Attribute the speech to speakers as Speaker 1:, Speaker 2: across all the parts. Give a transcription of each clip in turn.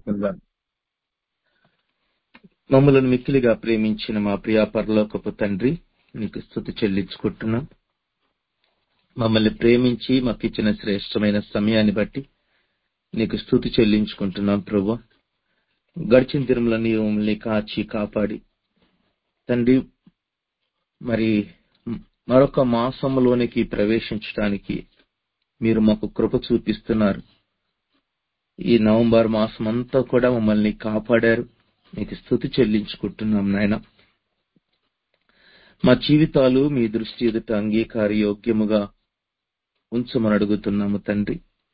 Speaker 1: చేసుకుందాం మమ్మలను మిక్కిలిగా ప్రేమించిన మా ప్రియా పరలోకపు తండ్రి నీకు స్థుతి చెల్లించుకుంటున్నాం మమ్మల్ని ప్రేమించి మాకు ఇచ్చిన శ్రేష్టమైన సమయాన్ని బట్టి నీకు స్థుతి చెల్లించుకుంటున్నాం ప్రభు గడిచిన దినములని మమ్మల్ని కాచి కాపాడి తండ్రి మరి మరొక మాసంలోనికి ప్రవేశించడానికి మీరు మాకు కృప చూపిస్తున్నారు ఈ నవంబర్ మాసం అంతా కూడా మమ్మల్ని కాపాడారు మీకు స్థుతి చెల్లించుకుంటున్నాం నాయన మా జీవితాలు మీ దృష్టి ఎదుట అంగీకార యోగ్యముగా ఉంచమని అడుగుతున్నాము తండ్రి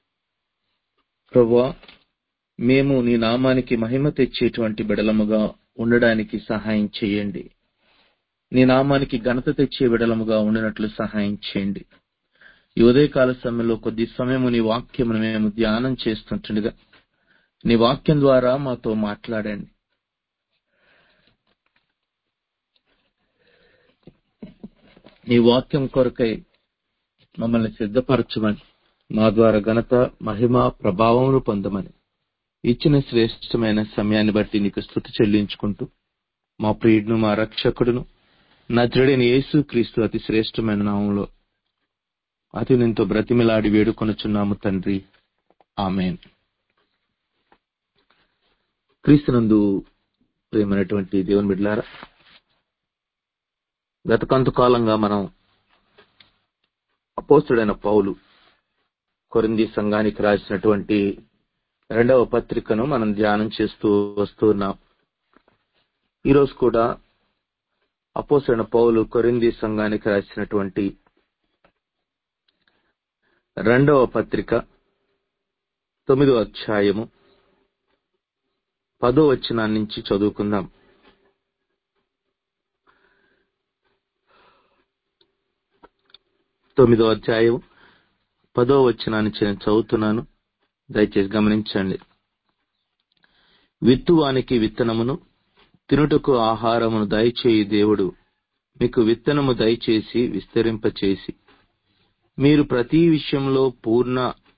Speaker 1: ప్రభా మేము నీ నామానికి మహిమ తెచ్చేటువంటి బిడలముగా ఉండడానికి సహాయం చేయండి నీ నామానికి ఘనత తెచ్చే బిడలముగా ఉండినట్లు సహాయం చేయండి ఈ ఉదయకాల సమయంలో కొద్ది సమయము నీ వాక్యమును మేము ధ్యానం చేస్తుంటుండగా నీ వాక్యం ద్వారా మాతో మాట్లాడండి నీ వాక్యం కొరకై మమ్మల్ని సిద్ధపరచమని మా ద్వారా ఘనత మహిమ ప్రభావమును పొందమని ఇచ్చిన శ్రేష్టమైన సమయాన్ని బట్టి నీకు స్థుతి చెల్లించుకుంటూ మా ప్రియుడును మా రక్షకుడును నజరుడైన యేసు క్రీస్తు అతి శ్రేష్టమైన నామంలో అతి నింతో బ్రతిమిలాడి వేడుకొనుచున్నాము తండ్రి ఆమెన్ క్రీస్తునందు ప్రేమైనటువంటి దేవుని బిడ్లారా గత కొంతకాలంగా మనం అపోస్తుడైన పౌలు కొరింది సంఘానికి రాసినటువంటి రెండవ పత్రికను మనం ధ్యానం చేస్తూ వస్తూ ఉన్నాం ఈరోజు కూడా అపోసైన పౌలు కొరింది సంఘానికి రాసినటువంటి రెండవ పత్రిక తొమ్మిదో అధ్యాయము పదో వచనా నుంచి చదువుకుందాం తొమ్మిదో అధ్యాయం పదో వచనా నుంచి నేను చదువుతున్నాను దయచేసి గమనించండి విత్తువానికి విత్తనమును తినుటకు ఆహారమును దయచేయి దేవుడు మీకు విత్తనము దయచేసి విస్తరింపచేసి మీరు ప్రతి విషయంలో పూర్ణ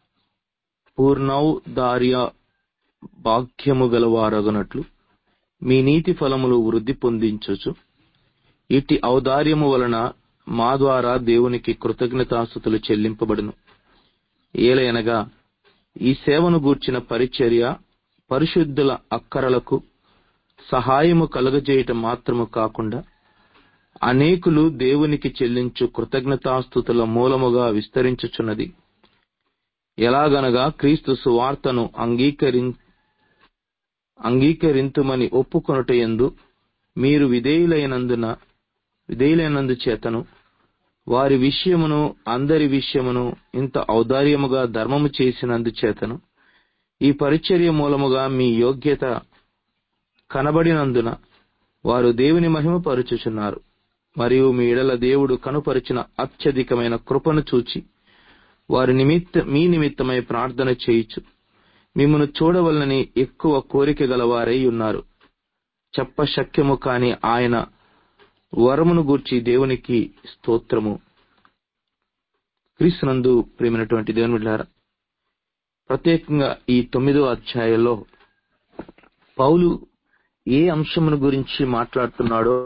Speaker 1: పూర్ణౌదార్య భాగ్యము గలవారగనట్లు మీ నీతి ఫలములు వృద్ధి పొందించొచ్చు ఇట్టి ఔదార్యము వలన మా ద్వారా దేవునికి కృతజ్ఞతాస్థుతులు చెల్లింపబడును ఏలయనగా ఈ సేవను గూర్చిన పరిచర్య పరిశుద్ధుల అక్కరలకు సహాయము కలుగజేయటం మాత్రము కాకుండా అనేకులు దేవునికి చెల్లించు కృతజ్ఞతాస్థుతుల మూలముగా విస్తరించుచున్నది ఎలాగనగా క్రీస్తు సువార్తను అంగీకరి అంగీకరింతుమని ఒప్పుకొనుట ఎందు మీరు విధేయులైనందున విధేయులైనందు చేతను వారి విషయమును అందరి విషయమును ఇంత ఔదార్యముగా ధర్మము చేసినందు చేతను ఈ పరిచర్య మూలముగా మీ యోగ్యత కనబడినందున వారు దేవుని మహిమ పరుచుచున్నారు మరియు మీ ఇడల దేవుడు కనుపరిచిన అత్యధికమైన కృపను చూచి వారి నిమిత్త మీ నిమిత్తమై ప్రార్థన చేయుచు మిమ్మను చూడవలనని ఎక్కువ కోరిక గలవారై ఉన్నారు చెప్పశక్యము కాని ఆయన వరమును గూర్చి దేవునికి స్తోత్రము క్రీస్తునందు ప్రేమైనటువంటి దేవుని బిడ్డారా ప్రత్యేకంగా ఈ తొమ్మిదో అధ్యాయంలో పౌలు ఏ అంశమును గురించి మాట్లాడుతున్నాడో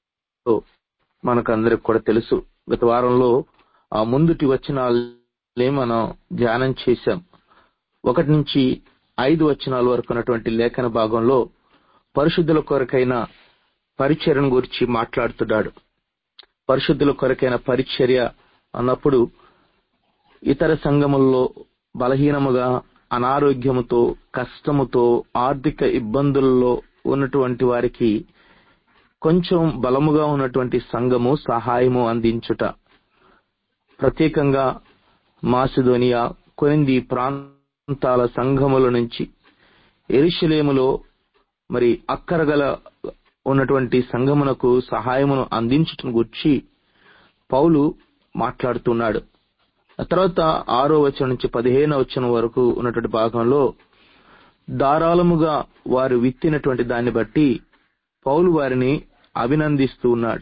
Speaker 1: మనకందరికి కూడా తెలుసు గత వారంలో ఆ ముందుటి వచనాలే మనం ధ్యానం చేశాం ఒకటి నుంచి ఐదు వచనాల వరకు ఉన్నటువంటి లేఖన భాగంలో పరిశుద్ధుల కొరకైన పరిచర్యను గురించి మాట్లాడుతున్నాడు పరిశుద్ధుల కొరకైన పరిచర్య అన్నప్పుడు ఇతర సంఘముల్లో బలహీనముగా అనారోగ్యముతో కష్టముతో ఆర్థిక ఇబ్బందుల్లో ఉన్నటువంటి వారికి కొంచెం బలముగా ఉన్నటువంటి సంఘము సహాయము అందించుట ప్రత్యేకంగా మాసిదోనియా కొరింది ప్రాంతాల సంఘముల నుంచి ఎరుషలేములో మరి అక్కరగల ఉన్నటువంటి సంఘమునకు సహాయమును అందించటం గురించి పౌలు మాట్లాడుతున్నాడు ఆ తర్వాత ఆరో వచనం నుంచి పదిహేనో వచనం వరకు ఉన్నటువంటి భాగంలో ధారాళముగా వారు విత్తినటువంటి దాన్ని బట్టి పౌలు వారిని అభినందిస్తూ ఉన్నాడు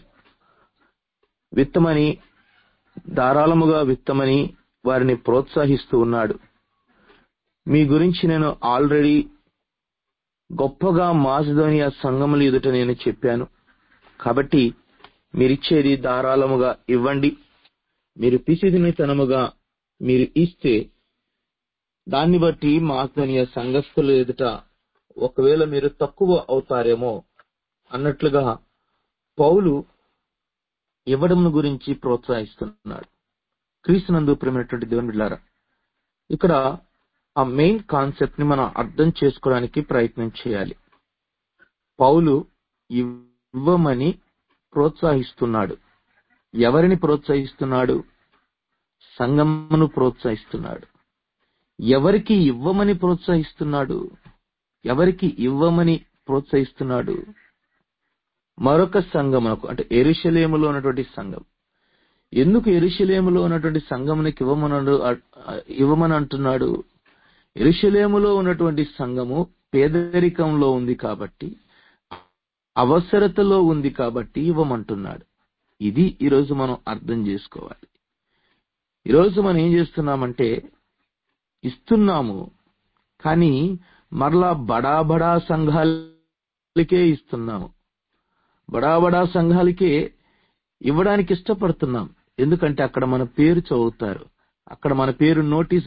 Speaker 1: విత్తమని ధారాళముగా విత్తమని వారిని ప్రోత్సహిస్తూ ఉన్నాడు మీ గురించి నేను ఆల్రెడీ గొప్పగా మాసిదోనియా సంఘముల ఎదుట నేను చెప్పాను కాబట్టి మీరిచ్చేది ధారాళముగా ఇవ్వండి మీరు పిసిదినితనముగా మీరు ఇస్తే దాన్ని బట్టి మాసిదోనియా సంఘస్థుల ఎదుట ఒకవేళ మీరు తక్కువ అవుతారేమో అన్నట్లుగా పౌలు ఇవ్వడం గురించి ప్రోత్సహిస్తున్నాడు క్రీస్తునందు ప్రేమైనటువంటి దేవుని బిడ్డారా ఇక్కడ ఆ మెయిన్ కాన్సెప్ట్ ని మనం అర్థం చేసుకోవడానికి ప్రయత్నం చేయాలి పౌలు ఇవ్వమని ప్రోత్సహిస్తున్నాడు ఎవరిని ప్రోత్సహిస్తున్నాడు సంఘమును ప్రోత్సహిస్తున్నాడు ఎవరికి ఇవ్వమని ప్రోత్సహిస్తున్నాడు ఎవరికి ఇవ్వమని ప్రోత్సహిస్తున్నాడు మరొక సంఘమునకు అంటే ఎరుషలేములో ఉన్నటువంటి సంఘం ఎందుకు ఎరుషలేములో ఉన్నటువంటి సంఘమునికి ఇవ్వమన్నాడు ఇవ్వమని అంటున్నాడు ఎరుషలేములో ఉన్నటువంటి సంఘము పేదరికంలో ఉంది కాబట్టి అవసరతలో ఉంది కాబట్టి ఇవ్వమంటున్నాడు ఇది ఈరోజు మనం అర్థం చేసుకోవాలి ఈరోజు మనం ఏం చేస్తున్నామంటే ఇస్తున్నాము కానీ మరలా బడా బడా సంఘాలకే ఇస్తున్నాము బడా బడా సంఘాలకే ఇవ్వడానికి ఇష్టపడుతున్నాం ఎందుకంటే అక్కడ మన పేరు చదువుతారు అక్కడ మన పేరు నోటీస్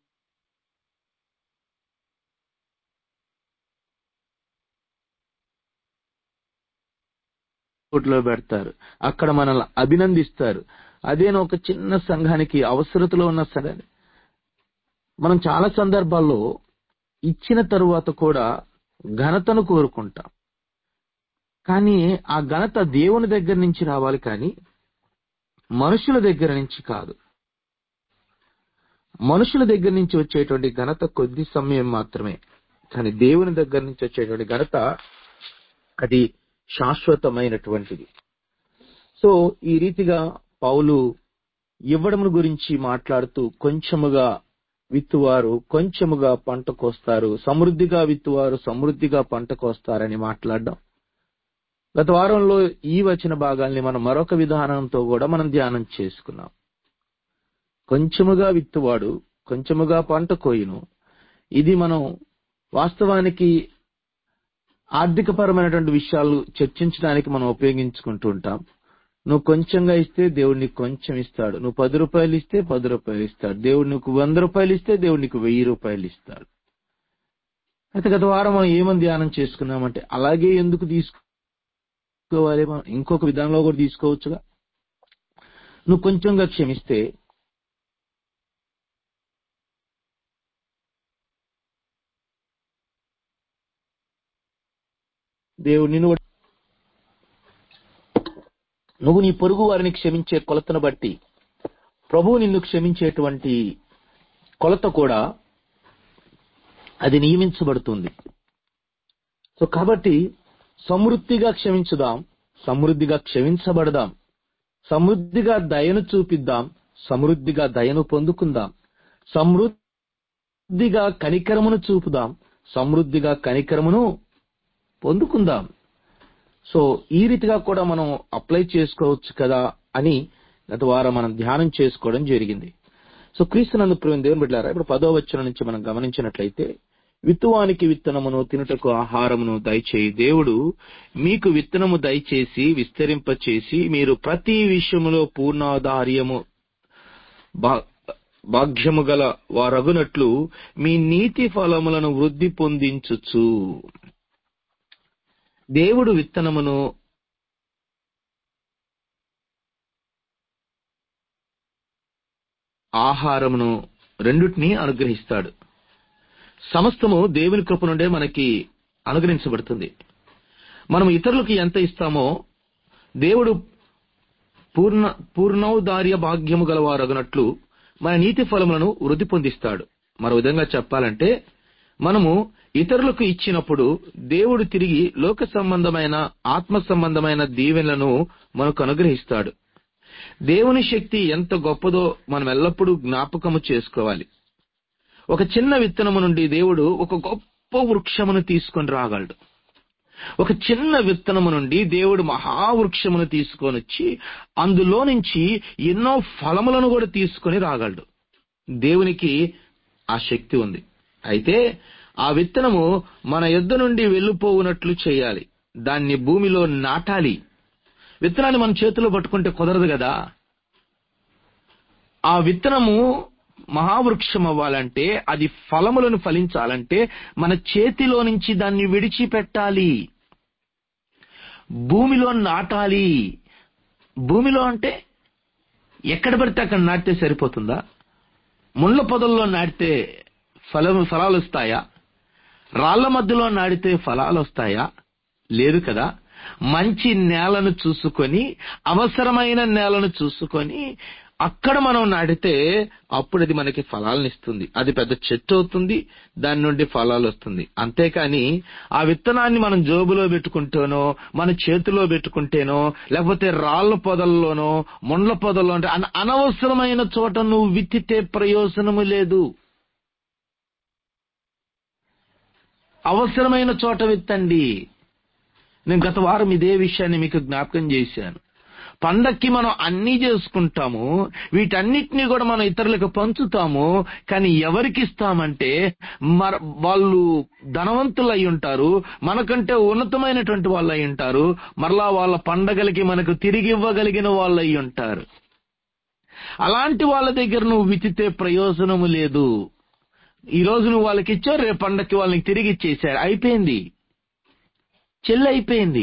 Speaker 1: లో పెడతారు అక్కడ మనల్ని అభినందిస్తారు అదేనో ఒక చిన్న సంఘానికి అవసరతలో ఉన్న సంఘాన్ని మనం చాలా సందర్భాల్లో ఇచ్చిన తరువాత కూడా ఘనతను కోరుకుంటాం కానీ ఆ ఘనత దేవుని దగ్గర నుంచి రావాలి కానీ మనుషుల దగ్గర నుంచి కాదు మనుషుల దగ్గర నుంచి వచ్చేటువంటి ఘనత కొద్ది సమయం మాత్రమే కానీ దేవుని దగ్గర నుంచి వచ్చేటువంటి ఘనత అది శాశ్వతమైనటువంటిది సో ఈ రీతిగా పౌలు ఇవ్వడం గురించి మాట్లాడుతూ కొంచెముగా విత్తువారు కొంచెముగా పంట కోస్తారు సమృద్ధిగా విత్తువారు సమృద్ధిగా పంట కోస్తారని మాట్లాడడం గత వారంలో ఈ వచ్చిన భాగాల్ని మనం మరొక విధానంతో కూడా మనం ధ్యానం చేసుకున్నాం కొంచెముగా విత్తువాడు కొంచెముగా పంట కోయును ఇది మనం వాస్తవానికి ఆర్థికపరమైనటువంటి విషయాలు చర్చించడానికి మనం ఉపయోగించుకుంటూ ఉంటాం నువ్వు కొంచెంగా ఇస్తే దేవుడు నీకు కొంచెం ఇస్తాడు నువ్వు పది రూపాయలు ఇస్తే పది రూపాయలు ఇస్తాడు దేవుడు నీకు వంద రూపాయలు ఇస్తే దేవుడు నీకు వెయ్యి రూపాయలు ఇస్తాడు అయితే గత వారం మనం ఏమని ధ్యానం చేసుకున్నామంటే అలాగే ఎందుకు తీసుకోవాలి మనం ఇంకొక విధానంలో కూడా తీసుకోవచ్చుగా నువ్వు కొంచెంగా క్షమిస్తే దేవుడు నిన్ను నువ్వు నీ పొరుగు వారిని క్షమించే కొలతను బట్టి ప్రభువు నిన్ను క్షమించేటువంటి కొలత కూడా అది నియమించబడుతుంది సో కాబట్టి సమృద్ధిగా క్షమించుదాం సమృద్ధిగా క్షమించబడదాం సమృద్ధిగా దయను చూపిద్దాం సమృద్ధిగా దయను పొందుకుందాం సమృద్ధిగా కనికరమును చూపుదాం సమృద్ధిగా కనికరమును పొందుకుందాం సో ఈ రీతిగా కూడా మనం అప్లై చేసుకోవచ్చు కదా అని గత వారం మనం ధ్యానం చేసుకోవడం జరిగింది సో క్రీస్తునందు ప్రేమ దేవుని బిడ్డారా ఇప్పుడు పదో వచ్చిన నుంచి మనం గమనించినట్లయితే విత్తువానికి విత్తనమును తినుటకు ఆహారమును దయచేయి దేవుడు మీకు విత్తనము దయచేసి విస్తరింపచేసి మీరు ప్రతి విషయములో పూర్ణాధార్యము భాగ్యము గల వారగునట్లు మీ నీతి ఫలములను వృద్ధి పొందించుచు దేవుడు విత్తనమును ఆహారమును రెండుటిని అనుగ్రహిస్తాడు సమస్తము దేవుని కృప నుండే మనకి అనుగ్రహించబడుతుంది మనం ఇతరులకు ఎంత ఇస్తామో దేవుడు పూర్ణ పూర్ణౌదార్య భాగ్యము గలవారగునట్లు మన నీతి ఫలములను వృద్ధి పొందిస్తాడు మరో విధంగా చెప్పాలంటే మనము ఇతరులకు ఇచ్చినప్పుడు దేవుడు తిరిగి లోక సంబంధమైన ఆత్మ సంబంధమైన దీవెనలను మనకు అనుగ్రహిస్తాడు దేవుని శక్తి ఎంత గొప్పదో మనం ఎల్లప్పుడూ జ్ఞాపకము చేసుకోవాలి ఒక చిన్న విత్తనము నుండి దేవుడు ఒక గొప్ప వృక్షమును తీసుకొని రాగలడు ఒక చిన్న విత్తనము నుండి దేవుడు మహావృక్షమును తీసుకొని వచ్చి అందులో నుంచి ఎన్నో ఫలములను కూడా తీసుకొని రాగలడు దేవునికి ఆ శక్తి ఉంది అయితే ఆ విత్తనము మన యుద్ధ నుండి వెళ్ళిపోవునట్లు చేయాలి దాన్ని భూమిలో నాటాలి విత్తనాన్ని మన చేతిలో పట్టుకుంటే కుదరదు కదా ఆ విత్తనము మహావృక్షం అవ్వాలంటే అది ఫలములను ఫలించాలంటే మన చేతిలో నుంచి దాన్ని విడిచిపెట్టాలి భూమిలో నాటాలి భూమిలో అంటే ఎక్కడ పడితే అక్కడ నాటితే సరిపోతుందా ముళ్ళ పొదల్లో నాటితే ఫలం ఫలాలు వస్తాయా రాళ్ల మధ్యలో నాటితే ఫలాలు వస్తాయా లేదు కదా మంచి నేలను చూసుకొని అవసరమైన నేలను చూసుకొని అక్కడ మనం నాటితే అప్పుడు అది మనకి ఫలాలను ఇస్తుంది అది పెద్ద చెట్టు అవుతుంది దాని నుండి ఫలాలు వస్తుంది అంతేకాని ఆ విత్తనాన్ని మనం జోబులో పెట్టుకుంటేనో మన చేతిలో పెట్టుకుంటేనో లేకపోతే రాళ్ల పొదల్లోనో ముండ్ల పొదల్లో అంటే అన- అనవసరమైన చోట నువ్వు విత్తితే ప్రయోజనము లేదు అవసరమైన చోట విత్తండి నేను గత వారం ఇదే విషయాన్ని మీకు జ్ఞాపకం చేశాను పండక్కి మనం అన్నీ చేసుకుంటాము వీటన్నిటినీ కూడా మనం ఇతరులకు పంచుతాము కానీ ఎవరికి ఇస్తామంటే మర వాళ్ళు ధనవంతులు అయి ఉంటారు మనకంటే ఉన్నతమైనటువంటి వాళ్ళు అయి ఉంటారు మరలా వాళ్ళ పండగలకి మనకు తిరిగి ఇవ్వగలిగిన వాళ్ళు అయి ఉంటారు అలాంటి వాళ్ళ దగ్గర నువ్వు విత్తితే ప్రయోజనము లేదు ఈ రోజు నువ్వు వాళ్ళకి ఇచ్చావు రేపు పండక్కి వాళ్ళకి తిరిగి ఇచ్చేసారు అయిపోయింది చెల్లి అయిపోయింది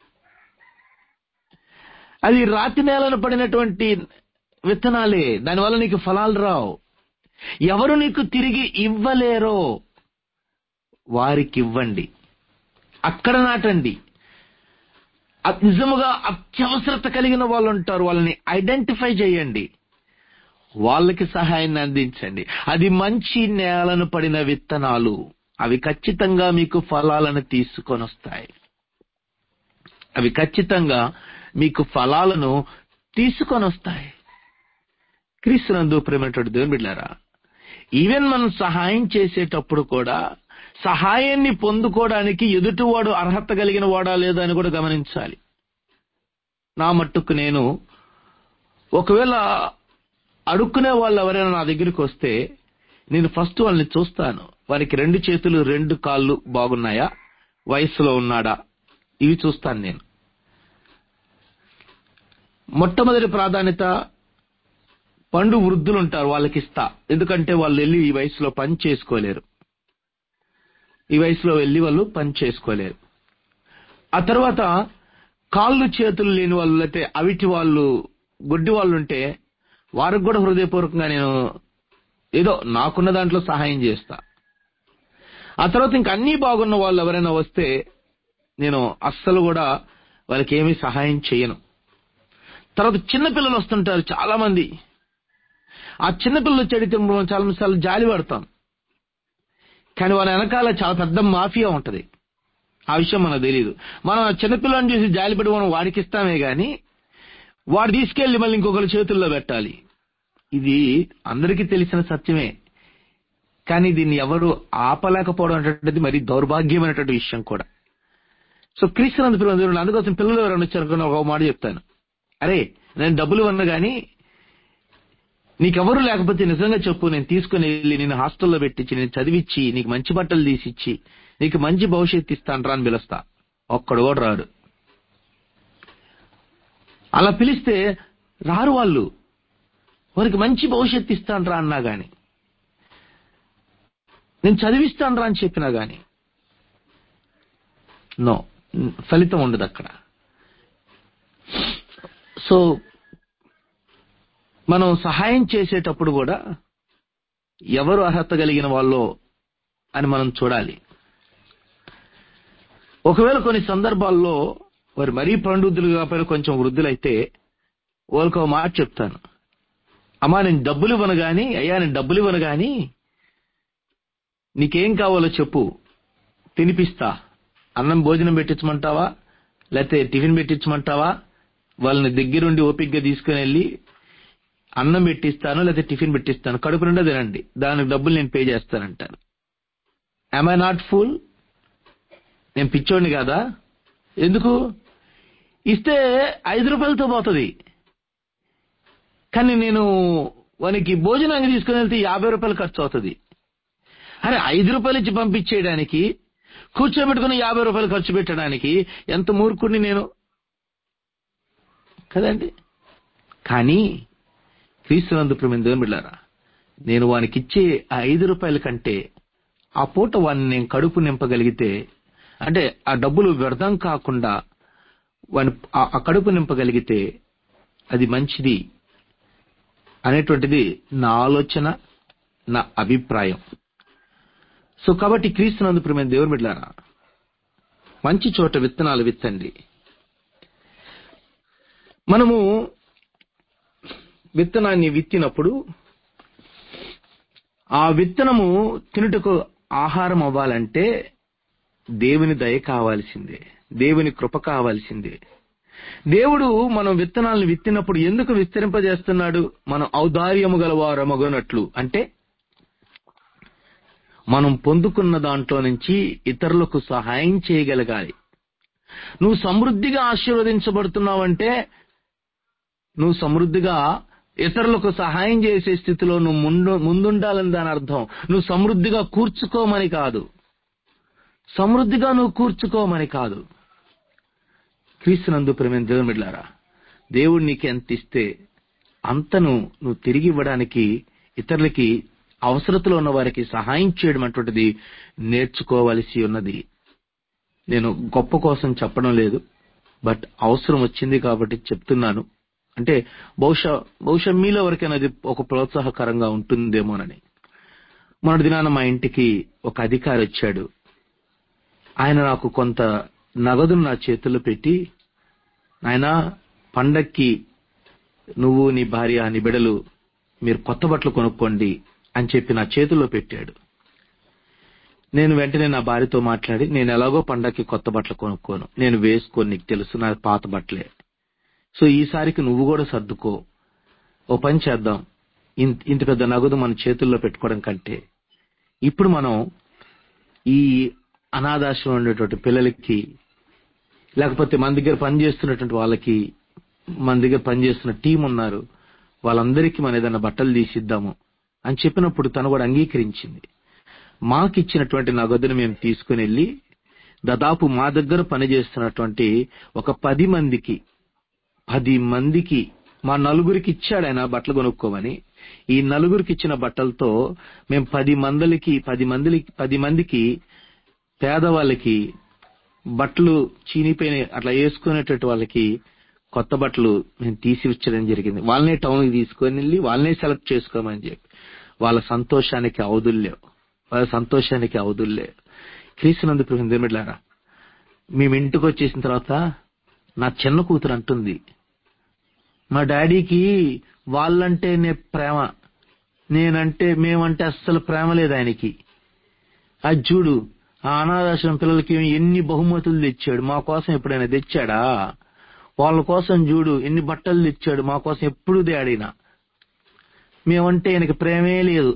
Speaker 1: అది రాతి నేలను పడినటువంటి విత్తనాలే దానివల్ల నీకు ఫలాలు రావు ఎవరు నీకు తిరిగి ఇవ్వలేరో వారికి ఇవ్వండి అక్కడ నాటండి అ- నిజముగా అత్యవసరత కలిగిన వాళ్ళు ఉంటారు వాళ్ళని ఐడెంటిఫై చేయండి వాళ్ళకి సహాయాన్ని అందించండి అది మంచి నేలను పడిన విత్తనాలు అవి ఖచ్చితంగా మీకు ఫలాలను తీసుకొని వస్తాయి అవి ఖచ్చితంగా మీకు ఫలాలను తీసుకొని వస్తాయి క్రీస్తునందు ప్రేమటువంటి దేవుని బిడ్డారా ఈవెన్ మనం సహాయం చేసేటప్పుడు కూడా సహాయాన్ని పొందుకోవడానికి ఎదుటివాడు అర్హత కలిగిన వాడా లేదా అని కూడా గమనించాలి నా మట్టుకు నేను ఒకవేళ అడుక్కునే వాళ్ళు ఎవరైనా నా దగ్గరికి వస్తే నేను ఫస్ట్ వాళ్ళని చూస్తాను వారికి రెండు చేతులు రెండు కాళ్ళు బాగున్నాయా వయసులో ఉన్నాడా ఇవి చూస్తాను నేను మొట్టమొదటి ప్రాధాన్యత పండు వృద్ధులు ఉంటారు వాళ్ళకి ఇస్తా ఎందుకంటే వాళ్ళు వెళ్ళి ఈ వయసులో పని చేసుకోలేరు ఈ వయసులో వెళ్ళి వాళ్ళు పని చేసుకోలేరు ఆ తర్వాత కాళ్ళు చేతులు లేని వాళ్ళు అయితే అవిటి వాళ్ళు గుడ్డి వాళ్ళు ఉంటే వారికి కూడా హృదయపూర్వకంగా నేను ఏదో నాకున్న దాంట్లో సహాయం చేస్తా ఆ తర్వాత ఇంక అన్నీ బాగున్న వాళ్ళు ఎవరైనా వస్తే నేను అస్సలు కూడా వాళ్ళకి ఏమీ సహాయం చేయను తర్వాత చిన్నపిల్లలు వస్తుంటారు చాలా మంది ఆ చిన్నపిల్లలు చెడితే మనం చాలా సార్లు జాలి పడతాం కానీ వాళ్ళ వెనకాల చాలా పెద్ద మాఫియా ఉంటది ఆ విషయం మనకు తెలియదు మనం ఆ చిన్నపిల్లని చూసి జాలిపడి మనం వాడికి ఇస్తామే గాని వాడు తీసుకెళ్లి మళ్ళీ ఇంకొకరి చేతుల్లో పెట్టాలి ఇది అందరికీ తెలిసిన సత్యమే కానీ దీన్ని ఎవరు ఆపలేకపోవడం అనేటువంటిది మరి దౌర్భాగ్యమైనటువంటి విషయం కూడా సో క్రీస్తునందు పిల్లలు అందుకోసం పిల్లలు ఎవరైనా వచ్చారనుకున్న ఒక మాట చెప్తాను అరే నేను డబ్బులు ఇవ్వను గాని నీకెవరు లేకపోతే నిజంగా చెప్పు నేను తీసుకుని వెళ్ళి నేను హాస్టల్లో పెట్టించి నేను చదివిచ్చి నీకు మంచి బట్టలు తీసిచ్చి నీకు మంచి భవిష్యత్తు ఇస్తాను రా అని పిలుస్తా ఒక్కడు కూడా రాడు అలా పిలిస్తే రారు వాళ్ళు వారికి మంచి భవిష్యత్తు ఇస్తాను రా అన్నా గాని నేను చదివిస్తాను రా అని చెప్పినా గాని నో ఫలితం ఉండదు అక్కడ సో మనం సహాయం చేసేటప్పుడు కూడా ఎవరు అర్హత కలిగిన వాళ్ళో అని మనం చూడాలి ఒకవేళ కొన్ని సందర్భాల్లో వారు మరీ పండుద్దులు కాకపోయినా కొంచెం వృద్ధులైతే వాళ్ళకి ఒక మాట చెప్తాను అమ్మా నేను డబ్బులు ఇవ్వను గాని అయ్యా నేను డబ్బులు ఇవ్వను గాని నీకేం కావాలో చెప్పు తినిపిస్తా అన్నం భోజనం పెట్టించమంటావా లేకపోతే టిఫిన్ పెట్టించమంటావా వాళ్ళని దగ్గరుండి ఓపిక్గా తీసుకుని వెళ్ళి అన్నం పెట్టిస్తాను లేకపోతే టిఫిన్ పెట్టిస్తాను కడుపు నిండా తినండి దానికి డబ్బులు నేను పే చేస్తానంటాను ఐ నాట్ ఫుల్ నేను పిచ్చోడిని కాదా ఎందుకు ఇస్తే ఐదు రూపాయలతో పోతుంది కానీ నేను వానికి భోజనానికి తీసుకుని వెళ్తే యాభై రూపాయలు ఖర్చు అవుతుంది అరే ఐదు రూపాయలు ఇచ్చి పంపించేయడానికి కూర్చోబెట్టుకుని యాభై రూపాయలు ఖర్చు పెట్టడానికి ఎంత మూర్ఖుడిని నేను కదండి కానీ క్రీస్తునందు ప్రేమ దేవులారా నేను వానికి ఇచ్చే ఆ ఐదు రూపాయల కంటే ఆ పూట వాడిని నేను కడుపు నింపగలిగితే అంటే ఆ డబ్బులు వ్యర్థం కాకుండా వాని ఆ- ఆ కడుపు నింపగలిగితే అది మంచిది అనేటువంటిది నా ఆలోచన నా అభిప్రాయం సో కాబట్టి క్రీస్తునందు ప్రేమ దేవుని బిడ్డారా మంచి చోట విత్తనాలు విత్తండి మనము విత్తనాన్ని విత్తినప్పుడు ఆ విత్తనము తినుటకు ఆహారం అవ్వాలంటే దేవుని దయ కావాల్సిందే దేవుని కృప కావాల్సిందే దేవుడు మనం విత్తనాలను విత్తినప్పుడు ఎందుకు విస్తరింపజేస్తున్నాడు మనం ఔదార్యము గల వారమగనట్లు అంటే మనం పొందుకున్న దాంట్లో నుంచి ఇతరులకు సహాయం చేయగలగాలి నువ్వు సమృద్ధిగా ఆశీర్వదించబడుతున్నావంటే నువ్వు సమృద్ధిగా ఇతరులకు సహాయం చేసే స్థితిలో నువ్వు ముందు ముందుండాలని దాని అర్థం నువ్వు సమృద్ధిగా కూర్చుకోమని కాదు సమృద్ధిగా నువ్వు కూర్చుకోమని కాదు క్రీస్తునందు ప్రేమ దేవుని బిడ్డారా దేవుడు నీకు ఎంత ఇస్తే అంతను నువ్వు తిరిగి ఇవ్వడానికి ఇతరులకి అవసరతలో ఉన్న వారికి సహాయం చేయడం అటువంటిది నేర్చుకోవలసి ఉన్నది నేను గొప్ప కోసం చెప్పడం లేదు బట్ అవసరం వచ్చింది కాబట్టి చెప్తున్నాను అంటే బహుశా బహుశా మీలో ఎవరికైనా అది ఒక ప్రోత్సాహకరంగా ఉంటుందేమోనని మొన్నటి దినాన మా ఇంటికి ఒక అధికారి వచ్చాడు ఆయన నాకు కొంత నగదును నా చేతుల్లో పెట్టి ఆయన పండక్కి నువ్వు నీ భార్య నీ బిడలు మీరు కొత్త బట్టలు కొనుక్కోండి అని చెప్పి నా చేతుల్లో పెట్టాడు నేను వెంటనే నా భార్యతో మాట్లాడి నేను ఎలాగో పండక్కి కొత్త బట్టలు కొనుక్కోను నేను వేసుకోను నీకు తెలుసు నా పాత బట్టలే సో ఈసారికి నువ్వు కూడా సర్దుకో ఓ పని చేద్దాం ఇంత ఇంత పెద్ద నగదు మన చేతుల్లో పెట్టుకోవడం కంటే ఇప్పుడు మనం ఈ అనాథాశ్రమం ఉండేటువంటి పిల్లలకి లేకపోతే మన దగ్గర పనిచేస్తున్నటువంటి వాళ్ళకి మన దగ్గర పనిచేస్తున్న టీం ఉన్నారు వాళ్ళందరికీ మన ఏదైనా బట్టలు తీసిద్దాము అని చెప్పినప్పుడు తను కూడా అంగీకరించింది మాకిచ్చినటువంటి నగదును మేము తీసుకుని వెళ్ళి దాదాపు మా దగ్గర పనిచేస్తున్నటువంటి ఒక పది మందికి పది మందికి మా నలుగురికి ఇచ్చాడు ఆయన బట్టలు కొనుక్కోమని ఈ నలుగురికి ఇచ్చిన బట్టలతో మేము పది మందికి పది మందికి పది మందికి పేదవాళ్ళకి బట్టలు చీనిపోయిన అట్లా వేసుకునేటట్టు వాళ్ళకి కొత్త బట్టలు మేము తీసి ఇచ్చడం జరిగింది వాళ్ళనే టౌన్కి తీసుకొని వెళ్ళి వాళ్ళనే సెలెక్ట్ చేసుకోమని చెప్పి వాళ్ళ సంతోషానికి అవధుల్లేవు వాళ్ళ సంతోషానికి అవధుల్లేవు క్రీస్తునందు ప్రేమిలారా మేము ఇంటికి వచ్చేసిన తర్వాత నా చిన్న కూతురు అంటుంది మా డాడీకి వాళ్ళంటేనే ప్రేమ నేనంటే మేమంటే అస్సలు ప్రేమ లేదు ఆయనకి అది చూడు ఆ అనాథాశ్రమం పిల్లలకి ఎన్ని బహుమతులు తెచ్చాడు మా కోసం ఎప్పుడైనా తెచ్చాడా వాళ్ళ కోసం చూడు ఎన్ని బట్టలు తెచ్చాడు మా కోసం ఎప్పుడు తేడినా మేమంటే ఆయనకి ప్రేమే లేదు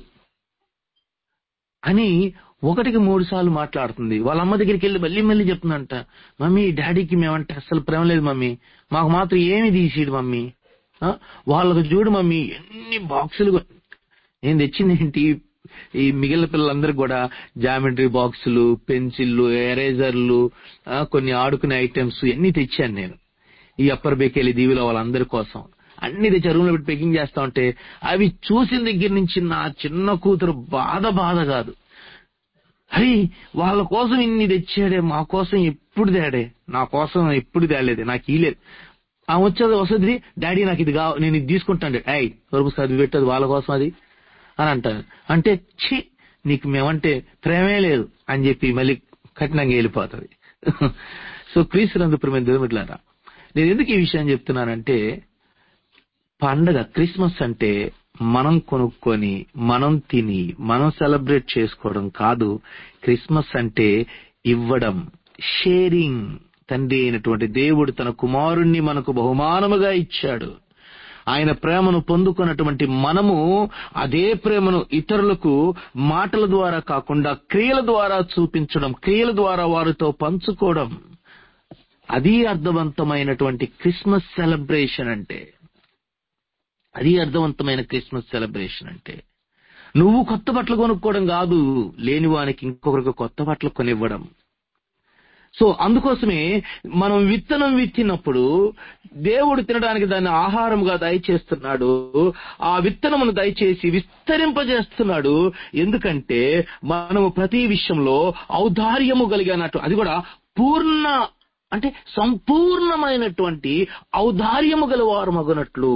Speaker 1: అని ఒకటికి మూడు సార్లు మాట్లాడుతుంది వాళ్ళ అమ్మ దగ్గరికి వెళ్ళి మళ్ళీ మళ్ళీ చెప్తుందంట మమ్మీ డాడీకి మేమంటే అస్సలు ప్రేమ లేదు మమ్మీ మాకు మాత్రం ఏమి తీసిడు మమ్మీ ఆ? వాళ్ళకు చూడు మమ్మీ ఎన్ని బాక్సులు కొ- నేను తెచ్చింది ఏంటి ఈ మిగిలిన పిల్లలందరికీ కూడా జామెట్రీ బాక్సులు పెన్సిళ్ళు ఎరేజర్లు ఆ, కొన్ని ఆడుకునే ఐటమ్స్ అన్ని తెచ్చాను నేను ఈ అప్పర్ బేకెళ్ళి దీవిలో వాళ్ళందరి కోసం అన్ని తెచ్చి రూమ్ లో పెట్టి పెకింగ్ చేస్తా ఉంటే అవి చూసిన దగ్గర నుంచి నా చిన్న కూతురు బాధ బాధ కాదు అరే వాళ్ళ కోసం ఇన్ని తెచ్చాడే మా కోసం ఎప్పుడు తేడే నా కోసం ఎప్పుడు తేలేదు నాకు ఇలేదు ఆ వచ్చేది వస్తుంది డాడీ నాకు ఇది కావ నేను ఇది తీసుకుంటాను ఐ వరకు చదివి పెట్టదు వాళ్ళ కోసం అది అని అంటాను అంటే ఛీ నీకు మేమంటే ప్రేమే లేదు అని చెప్పి మళ్ళీ కఠినంగా వెళ్ళిపోతుంది సో క్రీస్తునందు ప్రేమ దేవుమిట్లారా నేను ఎందుకు ఈ విషయం చెప్తున్నానంటే పండగ క్రిస్మస్ అంటే మనం కొనుక్కొని మనం తిని మనం సెలబ్రేట్ చేసుకోవడం కాదు క్రిస్మస్ అంటే ఇవ్వడం షేరింగ్ తండ్రి అయినటువంటి దేవుడు తన కుమారుణ్ణి మనకు బహుమానముగా ఇచ్చాడు ఆయన ప్రేమను పొందుకున్నటువంటి మనము అదే ప్రేమను ఇతరులకు మాటల ద్వారా కాకుండా క్రియల ద్వారా చూపించడం క్రియల ద్వారా వారితో పంచుకోవడం అది అర్థవంతమైనటువంటి క్రిస్మస్ సెలబ్రేషన్ అంటే అది అర్థవంతమైన క్రిస్మస్ సెలబ్రేషన్ అంటే నువ్వు కొత్త బట్టలు కొనుక్కోవడం కాదు లేని వానికి ఇంకొకరికి కొత్త బట్టలు కొనివ్వడం సో అందుకోసమే మనం విత్తనం విత్తినప్పుడు దేవుడు తినడానికి దాన్ని ఆహారంగా దయచేస్తున్నాడు ఆ విత్తనమును దయచేసి విస్తరింపజేస్తున్నాడు ఎందుకంటే మనము ప్రతి విషయంలో ఔదార్యము కలిగినట్టు అది కూడా పూర్ణ అంటే సంపూర్ణమైనటువంటి ఔదార్యము గలవారు మగునట్లు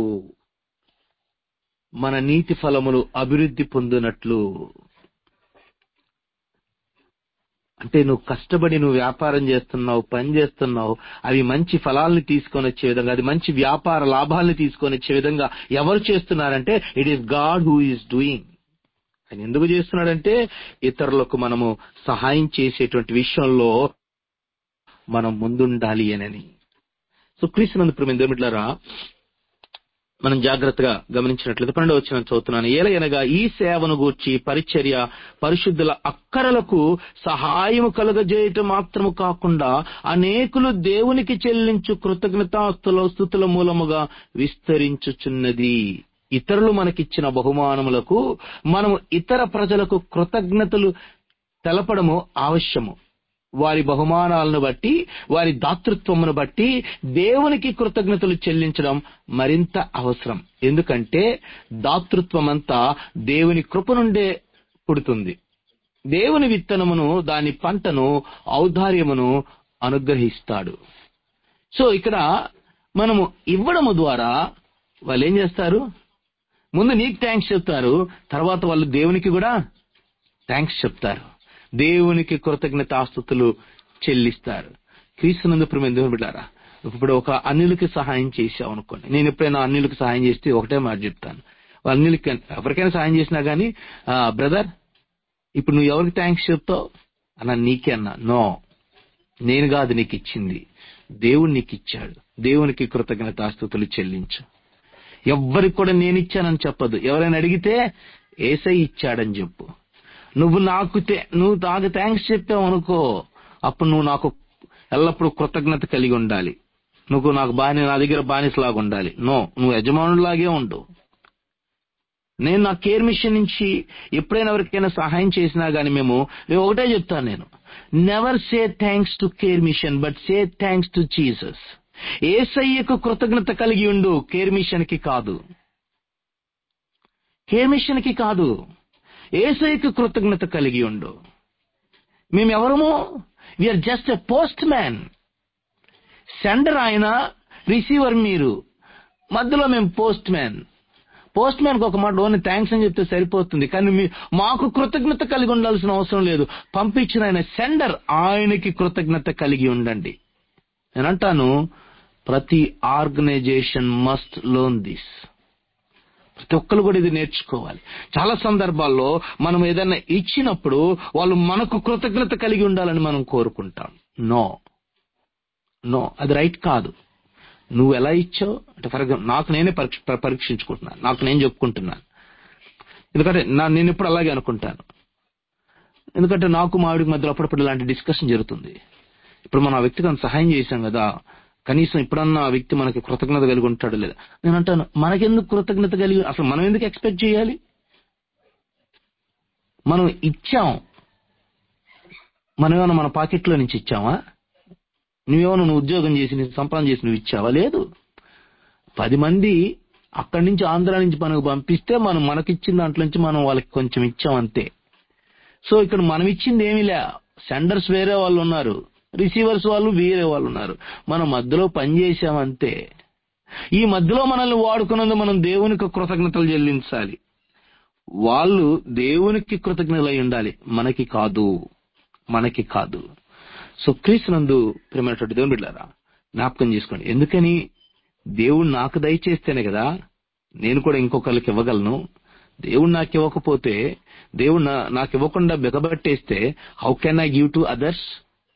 Speaker 1: మన నీతి ఫలములు అభివృద్ధి పొందినట్లు అంటే నువ్వు కష్టపడి నువ్వు వ్యాపారం చేస్తున్నావు పని చేస్తున్నావు అవి మంచి ఫలాల్ని తీసుకొని వచ్చే విధంగా అది మంచి వ్యాపార లాభాల్ని తీసుకొని వచ్చే విధంగా ఎవరు చేస్తున్నారంటే it is God who is doing ఆయన ఎందుకు చేస్తున్నాడంటే ఇతరులకు మనము సహాయం చేసేటువంటి విషయంలో మనం ముందుండాలి అనని సో క్రీస్తునందు ప్రేమ దేమిట్లారా మనం జాగ్రత్తగా గమనించినట్లయితే పన్నెండు వచ్చిన చదువుతున్నాను ఏలయనగా ఈ సేవను గూర్చి పరిచర్య పరిశుద్ధుల అక్కరలకు సహాయము కలుగజేయటం మాత్రము కాకుండా అనేకులు దేవునికి చెల్లించు కృతజ్ఞతాస్తుల స్థుతుల మూలముగా విస్తరించుచున్నది ఇతరులు మనకిచ్చిన బహుమానములకు మనము ఇతర ప్రజలకు కృతజ్ఞతలు తెలపడము ఆవశ్యము వారి బహుమానాలను బట్టి వారి దాతృత్వమును బట్టి దేవునికి కృతజ్ఞతలు చెల్లించడం మరింత అవసరం ఎందుకంటే దాతృత్వం అంతా దేవుని కృప నుండే పుడుతుంది దేవుని విత్తనమును దాని పంటను ఔదార్యమును అనుగ్రహిస్తాడు సో ఇక్కడ మనము ఇవ్వడము ద్వారా వాళ్ళు ఏం చేస్తారు ముందు నీకు థ్యాంక్స్ చెప్తారు తర్వాత వాళ్ళు దేవునికి కూడా థ్యాంక్స్ చెప్తారు దేవునికి కృతజ్ఞతాస్తుతులు చెల్లిస్తారు క్రీస్తునందు ప్రేమ దేవుని బిడ్డారా ఇప్పుడు ఒక అన్యులకి సహాయం చేసావు అనుకోండి నేను ఎప్పుడైనా అన్యులకి సహాయం చేస్తే ఒకటే మాట చెప్తాను అన్యులకి ఎవరికైనా సహాయం చేసినా గానీ బ్రదర్ ఇప్పుడు నువ్వు ఎవరికి థ్యాంక్స్ చెప్తావు అన్న నీకే అన్నా నో నేను కాదు నీకు ఇచ్చింది దేవుడు నీకు ఇచ్చాడు దేవునికి కృతజ్ఞతాస్తుతులు చెల్లించు ఎవ్వరికి కూడా నేను ఇచ్చానని చెప్పదు ఎవరైనా అడిగితే ఏసై ఇచ్చాడని చెప్పు నువ్వు నాకు నువ్వు నాకు థ్యాంక్స్ చెప్పావు అనుకో అప్పుడు నువ్వు నాకు ఎల్లప్పుడూ కృతజ్ఞత కలిగి ఉండాలి నువ్వు నాకు బాని నా దగ్గర బానిసలాగా ఉండాలి నో నువ్వు యజమానులాగే ఉండు నేను నా కేర్ మిషన్ నుంచి ఎప్పుడైనా ఎవరికైనా సహాయం చేసినా గానీ మేము నేను ఒకటే చెప్తాను నేను never say thanks to care mission but say thanks to Jesus ఏసయ్యకు కృతజ్ఞత కలిగి ఉండు కేర్ మిషన్ కి కాదు కేర్ మిషన్ కి కాదు ఏసైకి కృతజ్ఞత కలిగి ఉండు మేమెవరము we are just a postman sender ఆయన రిసీవర్ మీరు మధ్యలో మేము పోస్ట్ మ్యాన్ పోస్ట్ మ్యాన్ ఒక మాట ఓన్లీ థ్యాంక్స్ అని చెప్తే సరిపోతుంది కానీ మీ మాకు కృతజ్ఞత కలిగి ఉండాల్సిన అవసరం లేదు పంపించిన ఆయన సెండర్ ఆయనకి కృతజ్ఞత కలిగి ఉండండి నేను అంటాను ప్రతి ఆర్గనైజేషన్ మస్ట్ లోన్ దిస్ ప్రతి ఒక్కరు కూడా ఇది నేర్చుకోవాలి చాలా సందర్భాల్లో మనం ఏదైనా ఇచ్చినప్పుడు వాళ్ళు మనకు కృతజ్ఞత కలిగి ఉండాలని మనం కోరుకుంటాం నో నో అది రైట్ కాదు నువ్వు ఎలా ఇచ్చావు అంటే ఫర్ ఎగ్జాంపుల్ నాకు నేనే పరీక్ష పరీక్షించుకుంటున్నాను నాకు నేను చెప్పుకుంటున్నాను ఎందుకంటే నా నేను ఎప్పుడు అలాగే అనుకుంటాను ఎందుకంటే నాకు మావిడికి మధ్యలో అప్పుడప్పుడు ఇలాంటి డిస్కషన్ జరుగుతుంది ఇప్పుడు మనం ఆ వ్యక్తికి అంత సహాయం చేశాం కదా కనీసం ఇప్పుడన్నా ఆ వ్యక్తి మనకి కృతజ్ఞత కలిగి ఉంటాడు లేదా నేను అంటాను మనకెందుకు కృతజ్ఞత కలిగి అసలు మనం ఎందుకు ఎక్స్పెక్ట్ చేయాలి మనం ఇచ్చాం మనం ఏమైనా మన పాకెట్లో నుంచి ఇచ్చామా నువ్వేమైనా నువ్వు ఉద్యోగం చేసి నీ సంపాదన చేసి నువ్వు ఇచ్చావా లేదు పది మంది అక్కడి నుంచి ఆంధ్ర నుంచి మనకు పంపిస్తే మనం మనకిచ్చిన దాంట్లో నుంచి మనం వాళ్ళకి కొంచెం ఇచ్చాం అంతే సో ఇక్కడ మనం ఇచ్చింది ఏమీ లే సెండర్స్ వేరే వాళ్ళు ఉన్నారు రిసీవర్స్ వాళ్ళు వేరే వాళ్ళు ఉన్నారు మనం మధ్యలో పని చేశామంతే ఈ మధ్యలో మనల్ని వాడుకున్నందుకు మనం దేవునికి కృతజ్ఞతలు చెల్లించాలి వాళ్ళు దేవునికి కృతజ్ఞతలై ఉండాలి మనకి కాదు మనకి కాదు సో క్రీస్తునందు ప్రేమైనటువంటి దేవుని బిడ్డారా జ్ఞాపకం చేసుకోండి ఎందుకని దేవుడు నాకు దయచేస్తేనే కదా నేను కూడా ఇంకొకరికి ఇవ్వగలను దేవుడు నాకు ఇవ్వకపోతే దేవుడు నాకు ఇవ్వకుండా బిగబట్టేస్తే how can I give to others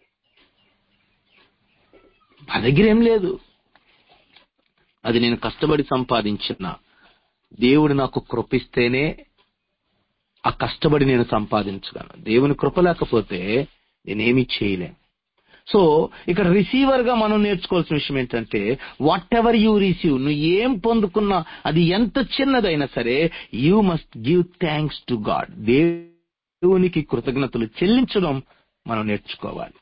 Speaker 1: నా దగ్గర ఏం లేదు అది నేను కష్టపడి సంపాదించిన దేవుడు నాకు కృపిస్తేనే ఆ కష్టపడి నేను సంపాదించగలను దేవుని కృప లేకపోతే నేనేమి చేయలేను సో ఇక్కడ రిసీవర్ గా మనం నేర్చుకోవాల్సిన విషయం ఏంటంటే వాట్ ఎవర్ యూ రిసీవ్ నువ్వు ఏం పొందుకున్నా అది ఎంత చిన్నదైనా సరే you must give thanks to God దేవునికి కృతజ్ఞతలు చెల్లించడం మనం నేర్చుకోవాలి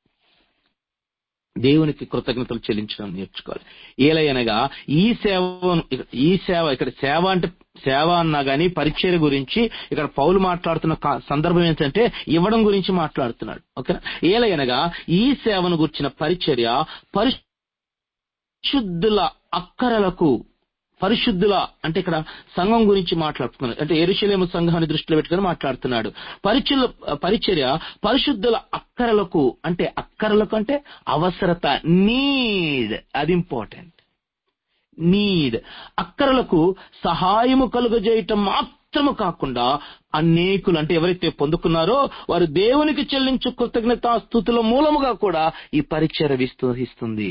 Speaker 1: దేవునికి కృతజ్ఞతలు చెల్లించడం నేర్చుకోవాలి ఏలయనగా ఈ సేవ ఈ సేవ ఇక్కడ సేవ అంటే సేవ అన్నా గానీ పరిచయ గురించి ఇక్కడ పౌలు మాట్లాడుతున్న కా- సందర్భం ఏంటంటే ఇవ్వడం గురించి మాట్లాడుతున్నాడు ఓకే ఏలయనగా ఈ సేవను గురించిన పరిచర్య పరిశుద్ధుల అక్కరలకు పరిశుద్ధుల అంటే ఇక్కడ సంఘం గురించి మాట్లాడుతున్నాడు అంటే ఎరుశలేము సంఘాన్ని దృష్టిలో పెట్టుకుని మాట్లాడుతున్నాడు పరిచుల పరిచర్య పరిశుద్ధుల అక్కరలకు అంటే అక్కరలకు అంటే అవసరత నీడ్ అది ఇంపార్టెంట్ నీడ్ అక్కరలకు సహాయము కలుగజేయటం మాత్రము కాకుండా అనేకులు అంటే ఎవరైతే పొందుకున్నారో వారు దేవునికి చెల్లించు కృతజ్ఞతాస్థుతుల మూలముగా కూడా ఈ పరిచయ విస్తరిస్తుంది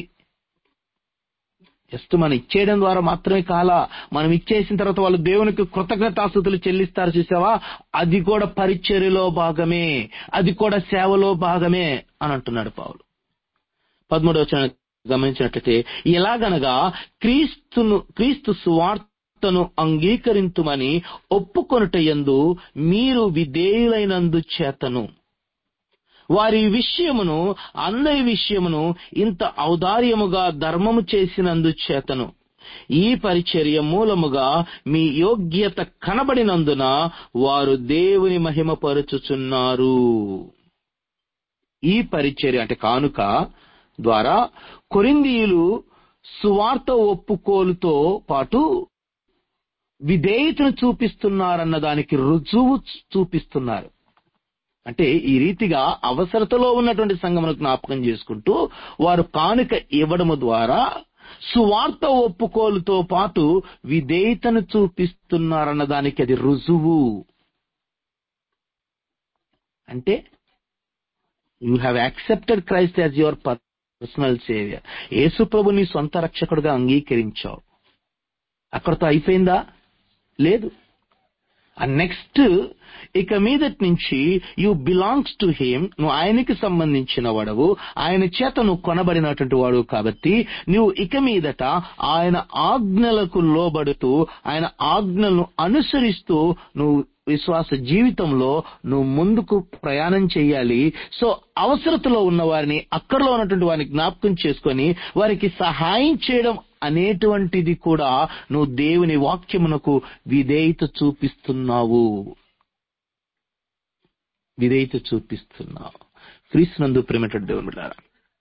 Speaker 1: జస్ట్ మనం ఇచ్చేయడం ద్వారా మాత్రమే కాలా మనం ఇచ్చేసిన తర్వాత వాళ్ళు దేవునికి కృతజ్ఞతాస్థుతులు చెల్లిస్తారు చూసావా అది కూడా పరిచర్యలో భాగమే అది కూడా సేవలో భాగమే అని అంటున్నాడు పావులు పదమూడవ వచనం గమనించినట్లయితే ఎలాగనగా క్రీస్తును క్రీస్తు సువార్తను అంగీకరింతుమని ఒప్పుకొనుట యందు మీరు విధేయులైనందు చేతను వారి విషయమును అందరి విషయమును ఇంత ఔదార్యముగా ధర్మము చేసినందు చేతను ఈ పరిచర్య మూలముగా మీ యోగ్యత కనబడినందున వారు దేవుని మహిమపరుచుచున్నారు ఈ పరిచర్య అంటే కానుక ద్వారా కొరిందీయులు సువార్త ఒప్పుకోలుతో పాటు విధేయతను చూపిస్తున్నారన్న దానికి రుజువు చూపిస్తున్నారు అంటే ఈ రీతిగా అవసరతలో ఉన్నటువంటి సంఘమును జ్ఞాపకం చేసుకుంటూ వారు కానుక ఇవ్వడము ద్వారా సువార్త ఒప్పుకోలుతో పాటు విధేయతను చూపిస్తున్నారన్న దానికి అది రుజువు అంటే you have accepted Christ as your personal saviour Yesu ప్రభు నీ సొంత రక్షకుడుగా అంగీకరించావు అక్కడతో అయిపోయిందా లేదు నెక్స్ట్ ఇక మీదటి నుంచి యు బిలాంగ్స్ టు హిమ్ నువ్వు ఆయనకి సంబంధించిన వాడవు ఆయన చేత నువ్వు కొనబడినటువంటి వాడు కాబట్టి నువ్వు ఇక మీదట ఆయన ఆజ్ఞలకు లోబడుతూ ఆయన ఆజ్ఞలను అనుసరిస్తూ నువ్వు విశ్వాస జీవితంలో నువ్వు ముందుకు ప్రయాణం చేయాలి సో అవసరతలో ఉన్న వారిని అక్కడలో ఉన్నటువంటి వారిని జ్ఞాపకం చేసుకొని వారికి సహాయం చేయడం అనేటువంటిది కూడా నువ్వు దేవుని వాక్యమునకు విధేయత చూపిస్తున్నావు విధేయత చూపిస్తున్నావు క్రీస్తునందు ప్రేమట దేవుని బిడ్డలారా.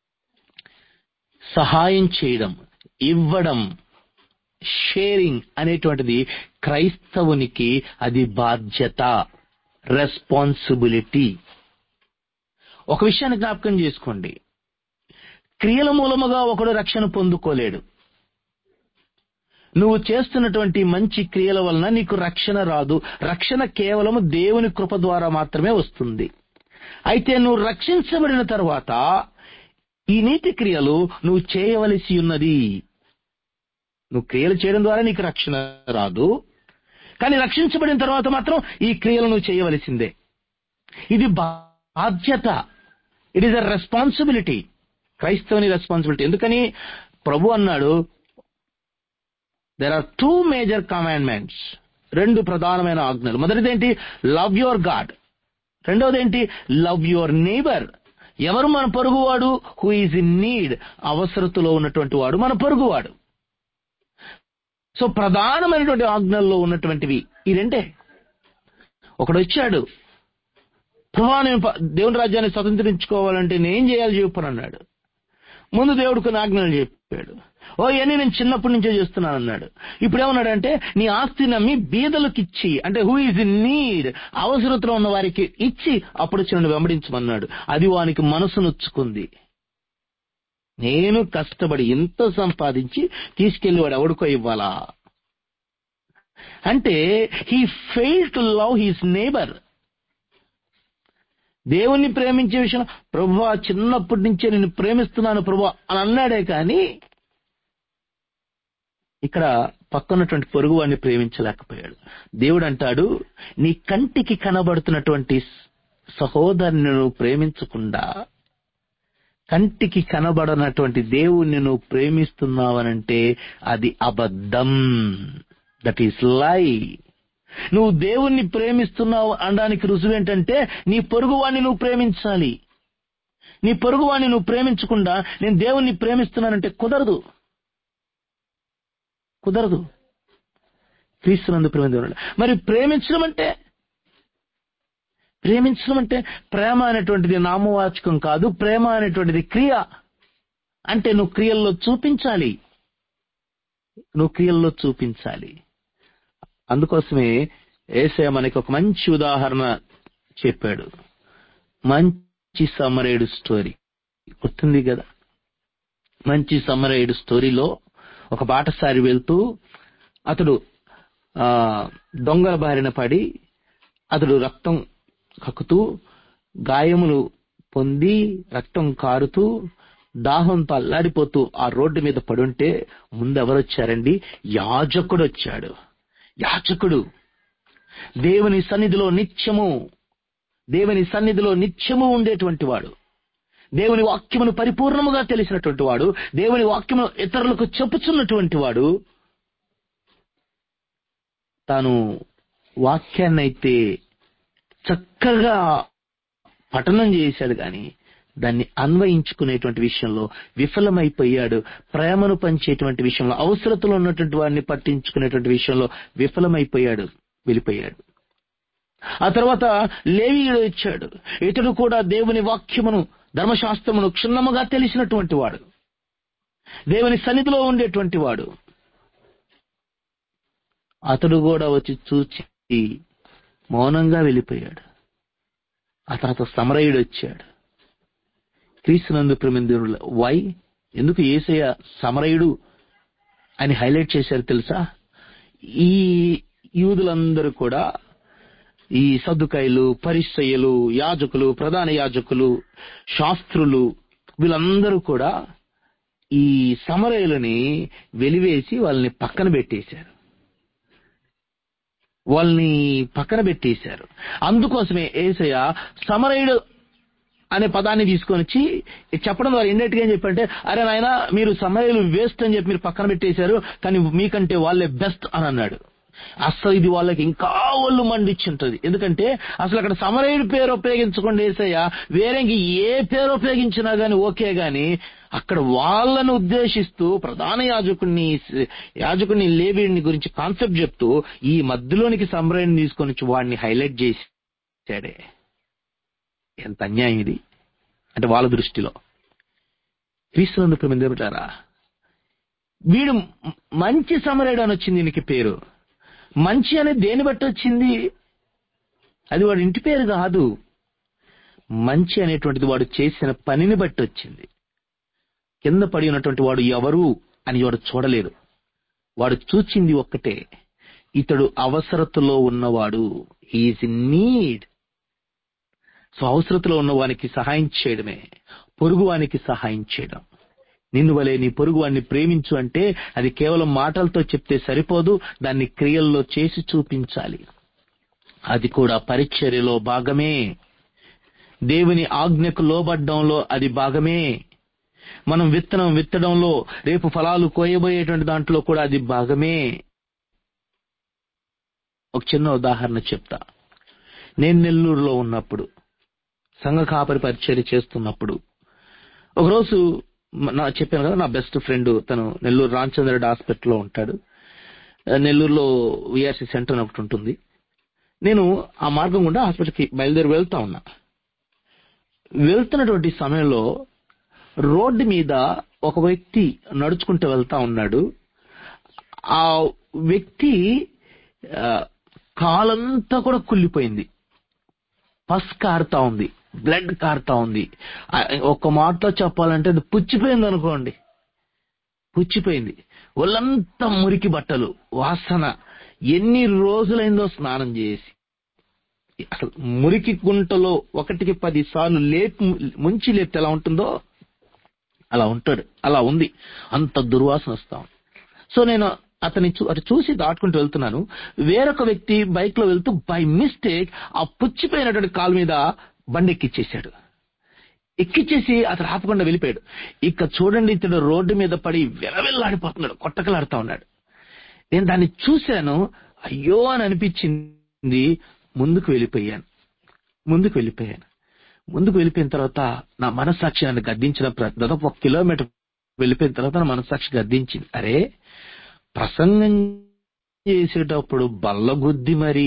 Speaker 1: సహాయం చేయడం ఇవ్వడం షేరింగ్ అనేటువంటిది క్రైస్తవునికి అది బాధ్యత రెస్పాన్సిబిలిటీ ఒక విషయాన్ని జ్ఞాపకం చేసుకోండి క్రియల మూలముగా ఒకడు రక్షణ పొందుకోలేడు నువ్వు చేస్తున్నటువంటి మంచి క్రియల వలన నీకు రక్షణ రాదు రక్షణ కేవలం దేవుని కృప ద్వారా మాత్రమే వస్తుంది అయితే నువ్వు రక్షించబడిన తర్వాత ఈ నీతి క్రియలు నువ్వు చేయవలసి ఉన్నది నువ్వు క్రియలు చేయడం ద్వారా నీకు రక్షణ రాదు కానీ రక్షించబడిన తర్వాత మాత్రం ఈ క్రియలు నువ్వు చేయవలసిందే ఇది బాధ్యత ఇట్ ఈస్ అ రెస్పాన్సిబిలిటీ క్రైస్తవుని రెస్పాన్సిబిలిటీ ఎందుకని ప్రభు అన్నాడు there are two major commandments రెండు ప్రధానమైన ఆజ్ఞలు మొదటిది ఏంటి లవ్ యువర్ గాడ్ రెండవది ఏంటి లవ్ యువర్ నేబర్ ఎవరు మన పొరుగువాడు హూ ఈజ్ ఇన్ నీడ్ అవసరతలో ఉన్నటువంటి వాడు మన పొరుగువాడు సో ప్రధానమైనటువంటి ఆజ్ఞల్లో ఉన్నటువంటివి ఈ రెండే ఒకడు వచ్చాడు ప్రభా నేను ప- దేవుని రాజ్యాన్ని స్వతంత్రించుకోవాలంటే నేను చేయాలి చెప్పను అన్నాడు ముందు దేవుడు కొన్ని ఆజ్ఞలు చెప్పాడు ఓ ఇవన్నీ నేను చిన్నప్పటి నుంచే చేస్తున్నాను అన్నాడు ఇప్పుడు ఏమన్నాడంటే నీ ఆస్తి నమ్మి బీదలకు ఇచ్చి అంటే హూ ఈజ్ ఇన్ నీడ్ అవసరతలో ఉన్న వారికి ఇచ్చి అప్పుడు వచ్చి నన్ను వెంబడించమన్నాడు అది వానికి మనసు నొచ్చుకుంది నేను కష్టపడి ఇంత సంపాదించి తీసుకెళ్లి వాడు ఎవడికో ఇవ్వాలా అంటే he fail to love his neighbour దేవుణ్ణి ప్రేమించే విషయం ప్రభు చిన్నప్పటి నుంచే నేను ప్రేమిస్తున్నాను ప్రభు అని అన్నాడే కానీ ఇక్కడ పక్కన్నటువంటి పొరుగు వాడిని ప్రేమించలేకపోయాడు దేవుడు అంటాడు నీ కంటికి కనబడుతున్నటువంటి సహోదరుని నువ్వు ప్రేమించకుండా కంటికి కనబడనటువంటి దేవుణ్ణి నువ్వు ప్రేమిస్తున్నావనంటే అది అబద్ధం దట్ ఈస్ లై నువ్వు దేవుణ్ణి ప్రేమిస్తున్నావు అనడానికి రుజువు ఏంటంటే నీ పొరుగువాణ్ణి నువ్వు ప్రేమించాలి నీ పొరుగువాణ్ణి నువ్వు ప్రేమించకుండా నేను దేవుణ్ణి ప్రేమిస్తున్నానంటే కుదరదు కుదరదు క్రీస్తునందు ప్రేమ మరి ప్రేమించడం అంటే ప్రేమించడం అంటే ప్రేమ అనేటువంటిది నామవాచకం కాదు ప్రేమ అనేటువంటిది క్రియ అంటే నువ్వు క్రియల్లో చూపించాలి నువ్వు క్రియల్లో చూపించాలి అందుకోసమే ఏసయ మనకి ఒక మంచి ఉదాహరణ చెప్పాడు మంచి సమరేడు స్టోరీ గుర్తుంది కదా మంచి సమరేడు స్టోరీలో ఒక బాటసారి వెళ్తూ అతడు ఆ దొంగల బారిన పడి అతడు రక్తం కక్కుతూ గాయములు పొంది రక్తం కారుతూ దాహంతో అల్లాడిపోతూ ఆ రోడ్డు మీద పడుంటే ముందు ఎవరొచ్చారండి యాజకుడు వచ్చాడు యాజకుడు దేవుని సన్నిధిలో నిత్యము దేవుని సన్నిధిలో నిత్యము ఉండేటువంటి వాడు దేవుని వాక్యమును పరిపూర్ణముగా తెలిసినటువంటి వాడు దేవుని వాక్యమును ఇతరులకు చెప్పుచున్నటువంటి వాడు తాను వాక్యాన్నైతే చక్కగా పఠనం చేశాడు గాని దాన్ని అన్వయించుకునేటువంటి విషయంలో విఫలమైపోయాడు ప్రేమను పంచేటువంటి విషయంలో అవసరతలో ఉన్నటువంటి వాడిని పట్టించుకునేటువంటి విషయంలో విఫలమైపోయాడు వెళ్ళిపోయాడు ఆ తర్వాత లేవీయుడు ఇచ్చాడు ఇతడు కూడా దేవుని వాక్యమును ధర్మశాస్త్రమును క్షుణ్ణముగా తెలిసినటువంటి వాడు దేవుని సన్నిధిలో ఉండేటువంటి వాడు అతడు కూడా వచ్చి చూచి మౌనంగా వెళ్ళిపోయాడు ఆ తర్వాత సమరయుడు వచ్చాడు క్రీస్తునందు ప్రమిందుడు వై ఎందుకు ఏసయ్య సమరయుడు అని హైలైట్ చేశారు తెలుసా ఈ యూదులందరూ కూడా ఈ సద్దుకాయలు పరిశ్రయలు యాజకులు ప్రధాన యాజకులు శాస్త్రులు వీళ్ళందరూ కూడా ఈ సమరయులని వెలివేసి వాళ్ళని పక్కన పెట్టేశారు వాళ్ళని పక్కన పెట్టేశారు అందుకోసమే ఏసయ్య సమరయుడు అనే పదాన్ని తీసుకొని వచ్చి చెప్పడం ద్వారా ఇండైరెక్ట్ గా ఏం చెప్పంటే అరే నాయన మీరు సమరయులు వేస్ట్ అని చెప్పి మీరు పక్కన పెట్టేశారు కానీ మీకంటే వాళ్ళే బెస్ట్ అని అన్నాడు అసలు ఇది వాళ్ళకి ఇంకా ఒళ్ళు మండిచ్చుంటది ఎందుకంటే అసలు అక్కడ సమరయుడి పేరు ఉపయోగించకుండా ఏసయ్య వేరే ఇంక ఏ పేరు ఉపయోగించినా గాని ఓకే గాని అక్కడ వాళ్ళను ఉద్దేశిస్తూ ప్రధాన యాజకుడిని యాజకుడిని లేవీడిని గురించి కాన్సెప్ట్ చెప్తూ ఈ మధ్యలోనికి సమరయుని తీసుకొని వచ్చి వాడిని హైలైట్ చేశాడే ఎంత అన్యాయం ఇది అంటే వాళ్ళ దృష్టిలో క్రీస్తునందు ప్రేమించారా వీడు మంచి సమరయుడు అని వచ్చింది దీనికి పేరు మంచి అనేది దేని బట్టి వచ్చింది అది వాడి ఇంటి పేరు కాదు మంచి అనేటువంటిది వాడు చేసిన పనిని బట్టి వచ్చింది కింద పడి ఉన్నటువంటి వాడు ఎవరు అని వాడు చూడలేదు వాడు చూచింది ఒక్కటే ఇతడు అవసరతలో ఉన్నవాడు ఈజ్ ఇన్ నీడ్ సో అవసరతలో ఉన్న వానికి సహాయం చేయడమే పొరుగు వానికి సహాయం చేయడం నిన్ను వలే నీ పొరుగు వాడిని ప్రేమించు అంటే అది కేవలం మాటలతో చెప్తే సరిపోదు దాన్ని క్రియల్లో చేసి చూపించాలి అది కూడా పరిచర్యలో భాగమే దేవుని ఆజ్ఞకు లోబడ్డంలో అది భాగమే మనం విత్తనం విత్తడంలో రేపు ఫలాలు కోయబోయేటువంటి దాంట్లో కూడా అది భాగమే ఒక చిన్న ఉదాహరణ చెప్తా నేను నెల్లూరులో ఉన్నప్పుడు సంఘ కాపరి పరిచర్య చేస్తున్నప్పుడు ఒకరోజు నా చెప్పాను కదా నా బెస్ట్ ఫ్రెండ్ తను నెల్లూరు రామచంద్రుడు హాస్పిటల్లో ఉంటాడు నెల్లూరులో విఆర్సీ సెంటర్ అని ఒకటి ఉంటుంది నేను ఆ మార్గం గుండా హాస్పిటల్కి బయలుదేరి వెళ్తా ఉన్నా వెళ్తున్నటువంటి సమయంలో రోడ్డు మీద ఒక వ్యక్తి నడుచుకుంటూ వెళ్తా ఉన్నాడు ఆ వ్యక్తి కాలంతా కూడా కుళ్ళిపోయింది పస్ కారుతా ఉంది బ్లడ్ కారుతా ఉంది ఒక్క మాటలో చెప్పాలంటే అది పుచ్చిపోయింది అనుకోండి పుచ్చిపోయింది ఒళ్ళంతా మురికి బట్టలు వాసన ఎన్ని రోజులైందో స్నానం చేసి అసలు మురికి గుంటలో ఒకటికి పది సార్లు లేపి ముంచి లేపితే ఎలా ఉంటుందో అలా ఉంటాడు అలా ఉంది అంత దుర్వాసన వస్తాం సో నేను అతని అటు చూసి దాటుకుంటూ వెళ్తున్నాను వేరొక వ్యక్తి బైక్ లో వెళ్తూ బై మిస్టేక్ ఆ పుచ్చిపోయినటువంటి కాలు మీద బండెక్కిచ్చేశాడు
Speaker 2: ఎక్కిచ్చేసి అతను ఆపకుండా వెళ్ళిపోయాడు ఇక చూడండి ఇతడు రోడ్డు మీద పడి వెలవెల్లాడిపోతున్నాడు కొట్టకలాడుతా ఉన్నాడు నేను దాన్ని చూశాను అయ్యో అని అనిపించింది ముందుకు వెళ్ళిపోయాను ముందుకు వెళ్ళిపోయాను ముందుకు వెళ్ళిపోయిన తర్వాత నా మనస్సాక్షి నన్ను గద్దించిన ప్ర- దాదాపు ఒక కిలోమీటర్ వెళ్ళిపోయిన తర్వాత నా మనస్సాక్షి గద్దించింది అరే ప్రసంగం చేసేటప్పుడు బల్లగుద్ది మరి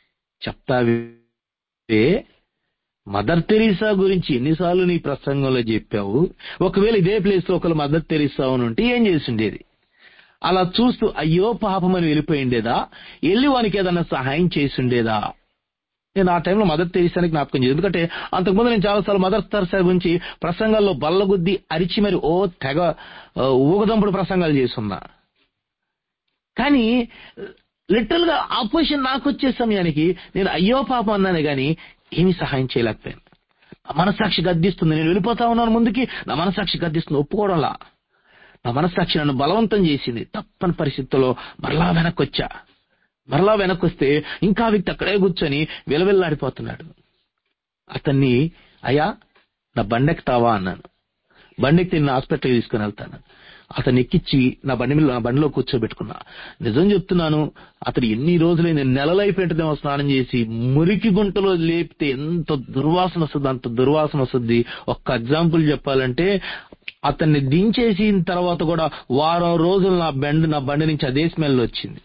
Speaker 2: చెప్తావే మదర్ తెరీసా గురించి ఎన్నిసార్లు నీ ప్రసంగంలో చెప్పావు ఒకవేళ ఇదే ప్లేస్ లో ఒకరు మదర్ తెరీసా అని ఉంటే ఏం చేసిండేది అలా చూస్తూ అయ్యో పాపం అని వెళ్ళిపోయిండేదా వెళ్ళి వానికి ఏదన్నా సహాయం చేసిండేదా నేను ఆ టైంలో మదర్ తెరీసాని జ్ఞాపకం చేయదు ఎందుకంటే అంతకుముందు నేను చాలాసార్లు మదర్ తెరీసా గురించి ప్రసంగాల్లో బల్లగుద్ది అరిచి మరి ఓ తెగ ఆ, ఊగదంపుడు ప్రసంగాలు చేస్తున్నా కానీ లిటరల్ గా ఆపోజిషన్ నాకు వచ్చే సమయానికి నేను అయ్యో పాపం అన్నానే గాని ఏమీ సహాయం చేయలేకపోయాను నా మనసాక్షి గద్దిస్తుంది నేను వెళ్ళిపోతా ఉన్నాను ముందుకి నా మనసాక్షి గద్దిస్తుంది ఒప్పుకోవడంలా నా మనసాక్షి నన్ను బలవంతం చేసింది తప్పని పరిస్థితుల్లో మరలా వెనక్కి వచ్చా మరలా వెనక్కి వస్తే ఇంకా ఆ వ్యక్తి అక్కడే కూర్చొని విలవిల్లాడిపోతున్నాడు అతన్ని అయ్యా నా బండెక్తావా అన్నాను బండెక్కి నేను హాస్పిటల్కి తీసుకుని వెళ్తాను అతన్ని ఎక్కిచ్చి నా బండి మీద నా బండిలో కూర్చోబెట్టుకున్నా నిజం చెప్తున్నాను అతడు ఎన్ని రోజులైంది నెలలైపోయింటుందేమో స్నానం చేసి మురికి గుంటలో లేపితే ఎంత దుర్వాసన వస్తుంది అంత దుర్వాసన వస్తుంది ఒక్క ఎగ్జాంపుల్ చెప్పాలంటే అతన్ని దించేసిన తర్వాత కూడా వారం రోజులు నా బండి నా బండి నుంచి అదే స్మెల్ వచ్చింది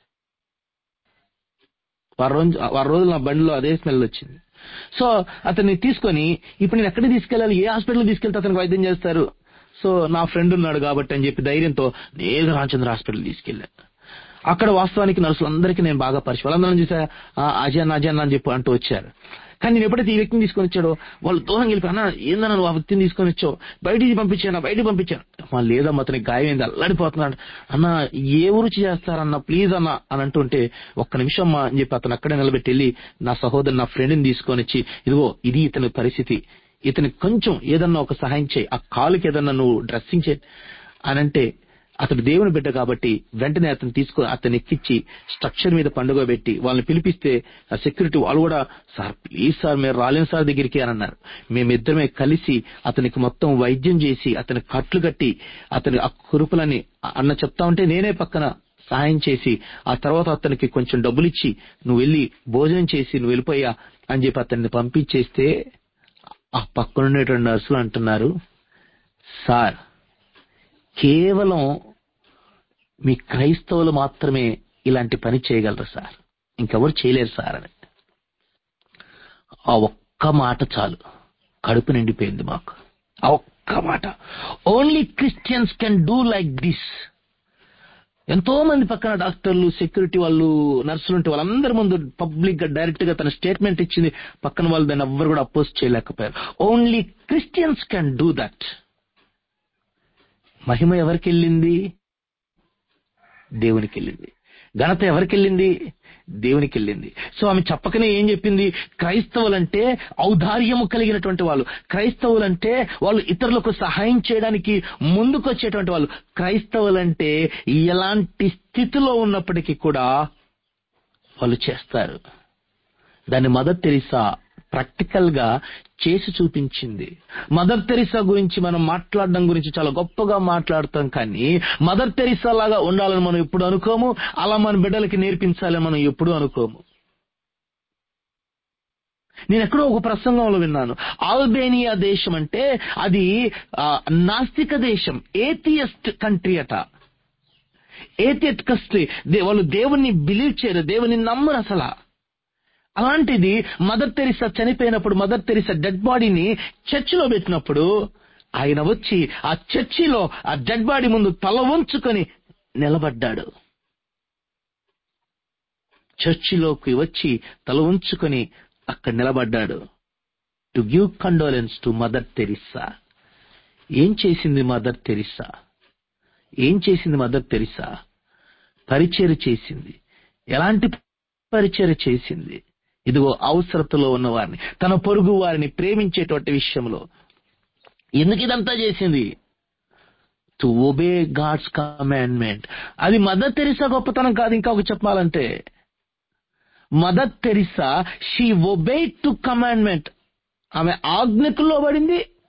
Speaker 2: వారం రోజు వారం రోజులు నా బండిలో అదే స్మెల్ వచ్చింది సో అతన్ని తీసుకొని ఇప్పుడు నేను ఎక్కడికి తీసుకెళ్ళాలి ఏ హాస్పిటల్ తీసుకెళ్తే అతనికి వైద్యం చేస్తారు సో నా ఫ్రెండ్ ఉన్నాడు కాబట్టి అని చెప్పి ధైర్యంతో నేరుగా రామచంద్ర హాస్పిటల్ తీసుకెళ్ళాను అక్కడ వాస్తవానికి నర్సులందరికీ నేను బాగా పరిచయం వాళ్ళందరం చూసా "ఆ, అజయన్ అజయన్ అని చెప్పి అంటూ వచ్చారు కానీ నేను ఎప్పుడైతే ఈ వ్యక్తిని తీసుకొని వచ్చాడో వాళ్ళు దూరం వెళ్ళిపోయి అన్న ఏందన్నా నువ్వు ఆ వ్యక్తిని తీసుకొని వచ్చావు బయటికి పంపించాను బయటికి పంపించాను "అమ్మా, లేదమ్మా అతనికి గాయం అయింది అల్లాడిపోతున్నాడు అన్న ఏ ఊరుచి చేస్తారన్న ప్లీజ్ అన్న అని అంటుంటే ఒక్క నిమిషం అమ్మా అని చెప్పి అతను అక్కడే నిలబెట్టి వెళ్ళి నా సహోదరు నా ఫ్రెండ్ని తీసుకొని వచ్చి ఇదిగో ఇది ఇతని పరిస్థితి ఇతనికి కొంచెం ఏదన్నా ఒక సహాయం చేయి ఆ కాలుకి ఏదన్నా నువ్వు డ్రెస్సింగ్ చేయి అని అంటే అతడు దేవుని బిడ్డ కాబట్టి వెంటనే అతను తీసుకొని అతను ఎక్కించి స్ట్రక్చర్ మీద పండుగ పెట్టి వాళ్ళని పిలిపిస్తే ఆ సెక్యూరిటీ వాళ్ళు కూడా సార్ ప్లీజ్ సార్ మీరు రాలేని సార్ దగ్గరికి అని అన్నారు మేమిద్దరమే కలిసి అతనికి మొత్తం వైద్యం చేసి అతని కట్లు కట్టి అతని ఆ కురుపులని అన్న చెప్తా ఉంటే నేనే పక్కన సహాయం చేసి ఆ తర్వాత అతనికి కొంచెం డబ్బులు ఇచ్చి నువ్వు వెళ్ళి భోజనం చేసి నువ్వు వెళ్ళిపోయా అని చెప్పి అతన్ని పంపించేస్తే ఆ పక్కనుండేటువంటి నర్సులు అంటున్నారు సార్ కేవలం మీ క్రైస్తవులు మాత్రమే ఇలాంటి పని చేయగలరు సార్ ఇంకెవరు చేయలేరు సార్ అని ఆ ఒక్క మాట చాలు కడుపు నిండిపోయింది మాకు ఆ ఒక్క మాట only Christians can do like this ఎంతో మంది పక్కన డాక్టర్లు సెక్యూరిటీ వాళ్ళు నర్సులు ఉంటే వాళ్ళందరి ముందు పబ్లిక్ గా డైరెక్ట్ గా తన స్టేట్మెంట్ ఇచ్చింది పక్కన వాళ్ళు దాన్ని ఎవ్వరు కూడా అపోజ్ చేయలేకపోయారు only Christians can do that మహిమ ఎవరికి వెళ్ళింది దేవునికి వెళ్ళింది ఘనత ఎవరికి వెళ్ళింది దేవునికి వెళ్ళింది సో ఆమె చెప్పకనే ఏం చెప్పింది క్రైస్తవులంటే ఔదార్యము కలిగినటువంటి వాళ్ళు క్రైస్తవులంటే వాళ్ళు ఇతరులకు సహాయం చేయడానికి ముందుకొచ్చేటువంటి వాళ్ళు క్రైస్తవులంటే ఎలాంటి స్థితిలో ఉన్నప్పటికీ కూడా వాళ్ళు చేస్తారు దాన్ని మదర్ తెరిసా ప్రాక్టికల్ గా చేసి చూపించింది మదర్ తెరిసా గురించి మనం మాట్లాడడం గురించి చాలా గొప్పగా మాట్లాడతాం కానీ మదర్ తెరిసా లాగా ఉండాలని మనం ఎప్పుడు అనుకోము అలా మన బిడ్డలకి నేర్పించాలని మనం ఎప్పుడు అనుకోము నేను ఎక్కడో ఒక ప్రసంగంలో విన్నాను ఆల్బేనియా దేశం అంటే అది ఆ, నాస్తిక దేశం ఏథియస్ట్ కంట్రీ అట ఏథియట్ కంట్రీ వాళ్ళు దేవుణ్ణి బిలీవ్ చేయరు దేవుని నమ్మరు అసలు అలాంటిది మదర్ తెరిసా చనిపోయినప్పుడు మదర్ తెరిసా డెడ్ బాడీని చర్చిలో పెట్టినప్పుడు ఆయన వచ్చి ఆ చర్చిలో ఆ డెడ్ బాడీ ముందు తల వంచుకొని నిలబడ్డాడు చర్చిలోకి వచ్చి తల ఉంచుకొని అక్కడ నిలబడ్డాడు to give condolence to Mother Teresa ఏం చేసింది మదర్ తెరిసా ఏం చేసింది మదర్ తెరిసా పరిచయం చేసింది ఎలాంటి పరిచయం చేసింది ఇదిగో అవసరతలో ఉన్న వారిని తన పొరుగు వారిని ప్రేమించేటువంటి విషయంలో ఎందుకు ఇదంతా చేసింది టు ఒబే గాడ్స్ కమాండ్మెంట్ అది మదర్ తెరిసా గొప్పతనం కాదు ఇంకా ఒక చెప్పాలంటే Mother Teresa she obey to commandment ఆమె ఆజ్ఞకు లోబడింది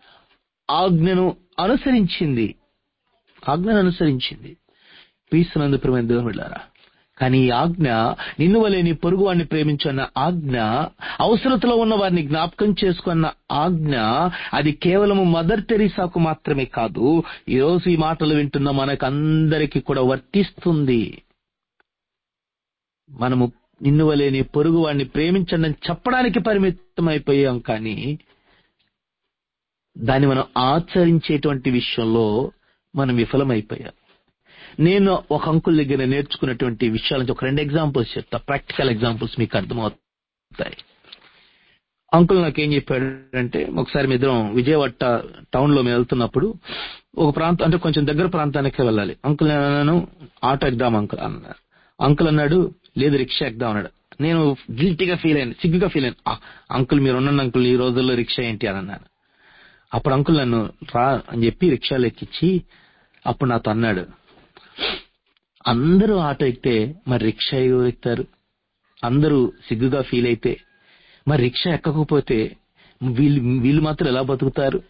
Speaker 2: ఆజ్ఞను అనుసరించింది ఆజ్ఞను అనుసరించింది క్రీస్తునందు ప్రేమ దేవులారా కానీ ఈ ఆజ్ఞ నిన్ను వలె నీ పొరుగు వాడిని ప్రేమించన్న ఆజ్ఞ అవసరతలో ఉన్న వారిని జ్ఞాపకం చేసుకున్న ఆజ్ఞ అది కేవలము మదర్ తెరీసాకు మాత్రమే కాదు ఈ రోజు ఈ మాటలు వింటున్న మనకందరికీ కూడా వర్తిస్తుంది మనము నిన్ను వలె నీ పొరుగు వాడిని ప్రేమించండి అని చెప్పడానికి పరిమితం అయిపోయాం కానీ దాన్ని మనం ఆచరించేటువంటి విషయంలో మనం విఫలమైపోయాం నేను ఒక అంకుల్ దగ్గర నేర్చుకున్నటువంటి విషయాల నుంచి ఒక రెండు ఎగ్జాంపుల్స్ చెప్తా ప్రాక్టికల్ ఎగ్జాంపుల్స్ మీకు అర్థమవుతాయి అంకుల్ నాకేం చెప్పాడంటే ఒకసారి మీ ఇద్దరం విజయవాడ టౌన్ లో మేము వెళ్తున్నప్పుడు ఒక ప్రాంతం అంటే కొంచెం దగ్గర ప్రాంతానికి వెళ్ళాలి అంకుల్ నేను అన్నాను ఆటో ఎక్కుదాం అంకుల్ అన్నాడు అంకుల్ అన్నాడు లేదు రిక్షా ఎక్కుదాం అన్నాడు నేను గిల్టీగా ఫీల్ అయ్యాను సిగ్గుగా ఫీల్ అయ్యాను "ఆ, అంకుల్ మీరు ఉన్న అంకుల్ ఈ రోజుల్లో రిక్షా ఏంటి అని అన్నాను అప్పుడు అంకుల్ నన్ను రా అని చెప్పి రిక్షాలో ఎక్కించి అప్పుడు నాతో అన్నాడు అందరూ ఆటో ఎక్కితే మరి రిక్షా ఎవరు ఎక్కుతారు అందరూ సిగ్గుగా ఫీల్ అయితే మరి రిక్షా ఎక్కకపోతే వీళ్ళు వీళ్ళు మాత్రం ఎలా బతుకుతారు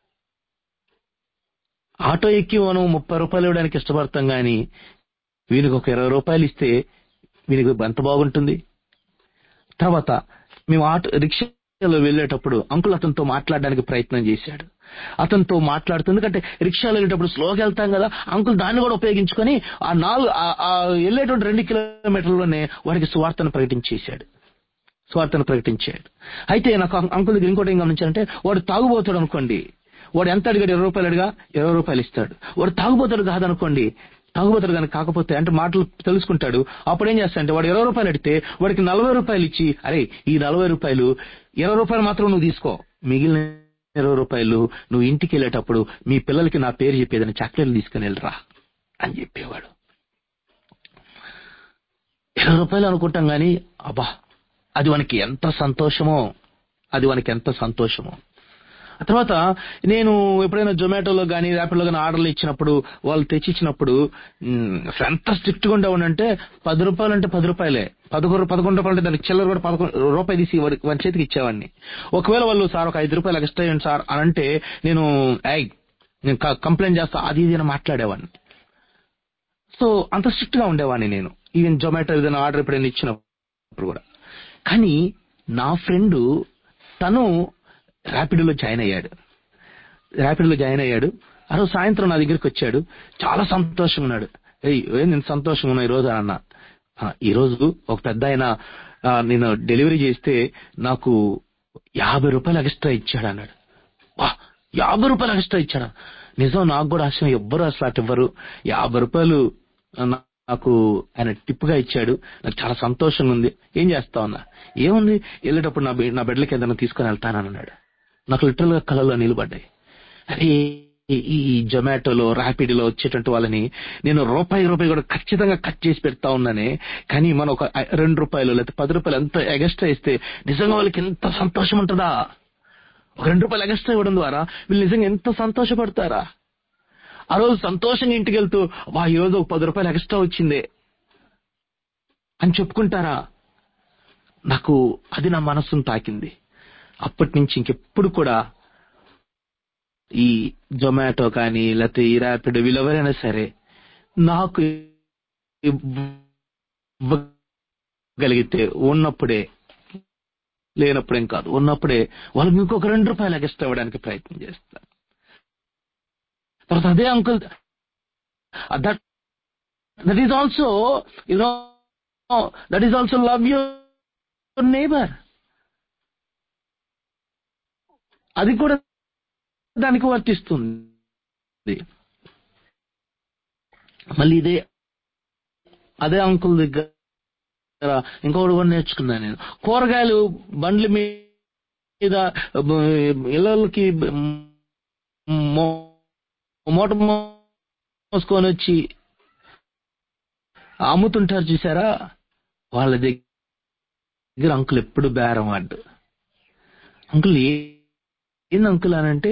Speaker 2: ఆటో ఎక్కి మనం ముప్పై రూపాయలు ఇవ్వడానికి ఇష్టపడతాం గాని వీనికి ఒక ఇరవై రూపాయలు ఇస్తే వీనికి ఎంత బాగుంటుంది తర్వాత మేము ఆటో రిక్షాలో వెళ్ళేటప్పుడు అంకుల్ అతనితో మాట్లాడడానికి ప్రయత్నం చేశాడు అతనితో మాట్లాడుతూ ఎందుకంటే రిక్షాలో వెళ్ళేటప్పుడు స్లోగా వెళ్తాం కదా అంకుల్ దాన్ని కూడా ఉపయోగించుకొని ఆ నాలుగు ఆ- ఆ వెళ్ళేటువంటి రెండు కిలోమీటర్లోనే వాడికి సువార్తను ప్రకటించేశాడు స్వార్థను ప్రకటించాడు అయితే నాకు అం- అంకుల్ దగ్గర ఇంకోటి ఏం గమనించాలంటే వాడు తాగుబోతాడు అనుకోండి వాడు ఎంత అడిగాడు ఇరవై రూపాయలు అడిగా ఇరవై రూపాయలు ఇస్తాడు వాడు తాగుబోతాడు కాదనుకోండి తాగుబోతాడు కానీ కాకపోతే అంటే మాటలు తెలుసుకుంటాడు అప్పుడు ఏం చేస్తాడంటే వాడు ఇరవై రూపాయలు అడిగితే వాడికి నలభై రూపాయలు ఇచ్చి అరే ఈ నలభై రూపాయలు ఇరవై రూపాయలు మాత్రం నువ్వు తీసుకో మిగిలిన ఇరవై రూపాయలు నువ్వు ఇంటికి వెళ్ళేటప్పుడు మీ పిల్లలకి నా పేరు చెప్పేదని చాక్లెట్లు తీసుకుని వెళ్ళరా అని చెప్పేవాడు ఇరవై రూపాయలు అనుకుంటాం గాని అబ్బా అది మనకి ఎంత సంతోషమో అది మనకి ఎంత సంతోషమో ఆ తర్వాత నేను ఎప్పుడైనా జొమాటోలో కానీ ర్యాపిడ్లో కానీ ఆర్డర్లు ఇచ్చినప్పుడు వాళ్ళు తెచ్చిచ్చినప్పుడు మ్, ఎంత స్ట్రిక్ట్ గా ఉండేవాడంటే పది రూపాయలు అంటే పది రూపాయలే పదకొండు పదకొండు రూపాయలు అంటే దానికి చిల్లర కూడా పదకొండు రూపాయి తీసి వాడి వాడి చేతికి ఇచ్చేవాడిని ఒకవేళ వాళ్ళు సార్ ఒక ఐదు రూపాయలు ఎక్స్ట్రా ఇవ్వండి సార్ అని అంటే నేను ఐ నేను క- కంప్లైంట్ చేస్తా అది ఇది అని మాట్లాడేవాడిని సో అంత స్ట్రిక్ట్ గా ఉండేవాడిని నేను ఈవెన్ జొమాటో ఏదైనా ఆర్డర్ ఎప్పుడైనా ఇచ్చినప్పుడు కూడా కానీ నా ఫ్రెండ్ తను ర్యాపిడోలో జాయిన్ అయ్యాడు ర్యాపిడోలో జాయిన్ అయ్యాడు ఆ రోజు సాయంత్రం నా దగ్గరికి వచ్చాడు చాలా సంతోషంగా ఉన్నాడు ఏయ్ ఏ నేను సంతోషంగా ఉన్నా ఈ రోజు అని అన్నా "ఆ, ఈ రోజు ఒక పెద్ద ఆయన ఆ, నేను డెలివరీ చేస్తే నాకు యాభై రూపాయలు ఎక్స్ట్రా ఇచ్చాడు అన్నాడు వా యాభై రూపాయలు ఎక్స్ట్రా ఇచ్చాడా నిజం నాకు కూడా ఆశయం ఎవ్వరు అసలు అటు ఇవ్వరు యాభై రూపాయలు నా- నాకు ఆయన టిప్ గా ఇచ్చాడు నాకు చాలా సంతోషంగా ఉంది ఏం చేస్తా ఉన్నా ఏముంది వెళ్ళేటప్పుడు నా బె- నా బెడ్లకి ఏదైనా తీసుకొని వెళ్తానని అన్నాడు నాకు లిటరల్ గా కళలో నిలబడ్డాయి అరే ఈ- ఈ జొమాటోలో ర్యాపిడోలో వచ్చేటువంటి వాళ్ళని నేను రూపాయి రూపాయి కూడా ఖచ్చితంగా కట్ చేసి పెడతా ఉన్నానే కానీ మనం ఒక ఐ- రెండు రూపాయలు లేకపోతే పది రూపాయలు ఎంత ఎగస్ట్రా ఇస్తే నిజంగా వాళ్ళకి ఎంత సంతోషం ఉంటుందా ఒక రెండు రూపాయలు ఎగస్ట్రా ఇవ్వడం ద్వారా వీళ్ళు నిజంగా ఎంత సంతోషపడతారా ఆ రోజు సంతోషంగా ఇంటికి వెళ్తూ వా ఈ రోజు ఒక పది రూపాయలు ఎక్స్ట్రా వచ్చిందే అని చెప్పుకుంటారా నాకు అది నా మనస్సును తాకింది అప్పటి నుంచి ఇంకెప్పుడు కూడా ఈ జొమాటో కానీ లేకపోతే ఈ ర్యాపిడ్ వీళ్ళెవరైనా సరే నాకు ఇవ్వగలిగితే ఉన్నప్పుడే లేనప్పుడేం కాదు ఉన్నప్పుడే వాళ్ళకి ఇంకొక రెండు రూపాయలు ఎక్స్ట్రా ఇవ్వడానికి ప్రయత్నం చేస్తారు తర్వాత అదే uncle that that is also you know that is also love your neighbour అది కూడా దానికి వర్తిస్తుంది మళ్ళీ ఇదే అదే అంకుల్ దగ్గర ఇంకొకటి కూడా నేర్చుకున్నాను నేను కూరగాయలు బండ్ల మీద ఇళ్ళకి మూట మోసుకొని వచ్చి అమ్ముతుంటారు చూసారా వాళ్ళ దగ్గర అంకుల్ ఎప్పుడు బేరం ఆడు అంకుల్ ఏ- ఏంది అంకుల్ అనంటే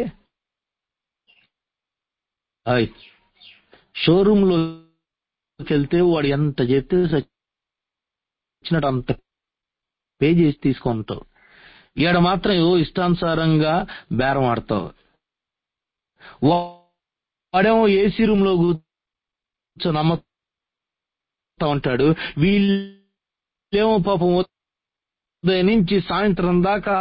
Speaker 2: ఆయ్ షోరూమ్ లోకి వెళ్తే వాడు ఎంత చెప్తే వచ్చినట్టు అంత పే చేసి తీసుకుంటావు ఈడ మాత్రం ఏవో ఇష్టానుసారంగా బేరం ఆడతావు వాడేమో ఏసీ రూమ్ లో కూర్చొని అమ్ముతా ఉంటాడు వీళ్ళేమో పాపం ఉదయం నుంచి సాయంత్రం దాకా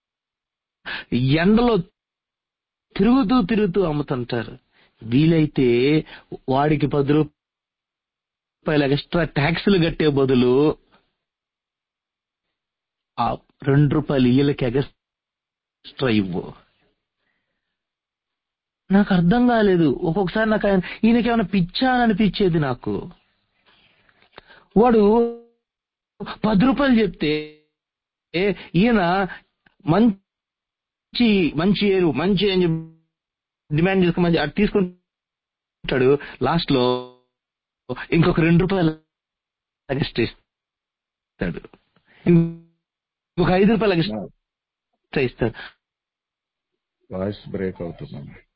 Speaker 2: ఎండలో తిరుగుతూ తిరుగుతూ అమ్ముతుంటారు వీలైతే వాడికి పది రూపాయల ఎక్స్ట్రా ట్యాక్సులు కట్టే బదులు ఆ రెండు రూపాయలు వీళ్ళకి ఎక్స్ట్రా ఇవ్వు నాకు అర్థం కాలేదు ఒక్కొక్కసారి నాకు ఆయన ఈయనకేమైనా పిచ్చా అని అనిపించేది నాకు వాడు పది రూపాయలు చెప్తే ఈయన మంచి మంచి ఏరు మంచి అని చెప్పి డిమాండ్ చేసుకోమని అది తీసుకుంటాడు లాస్ట్ లో ఇంకొక రెండు రూపాయలు ఎక్స్ట్రా ఇస్తాడు ఇంకొక ఐదు రూపాయలు ఎక్స్ట్రా ఇస్తాడు
Speaker 3: వాయిస్ బ్రేక్ అవుతుందండి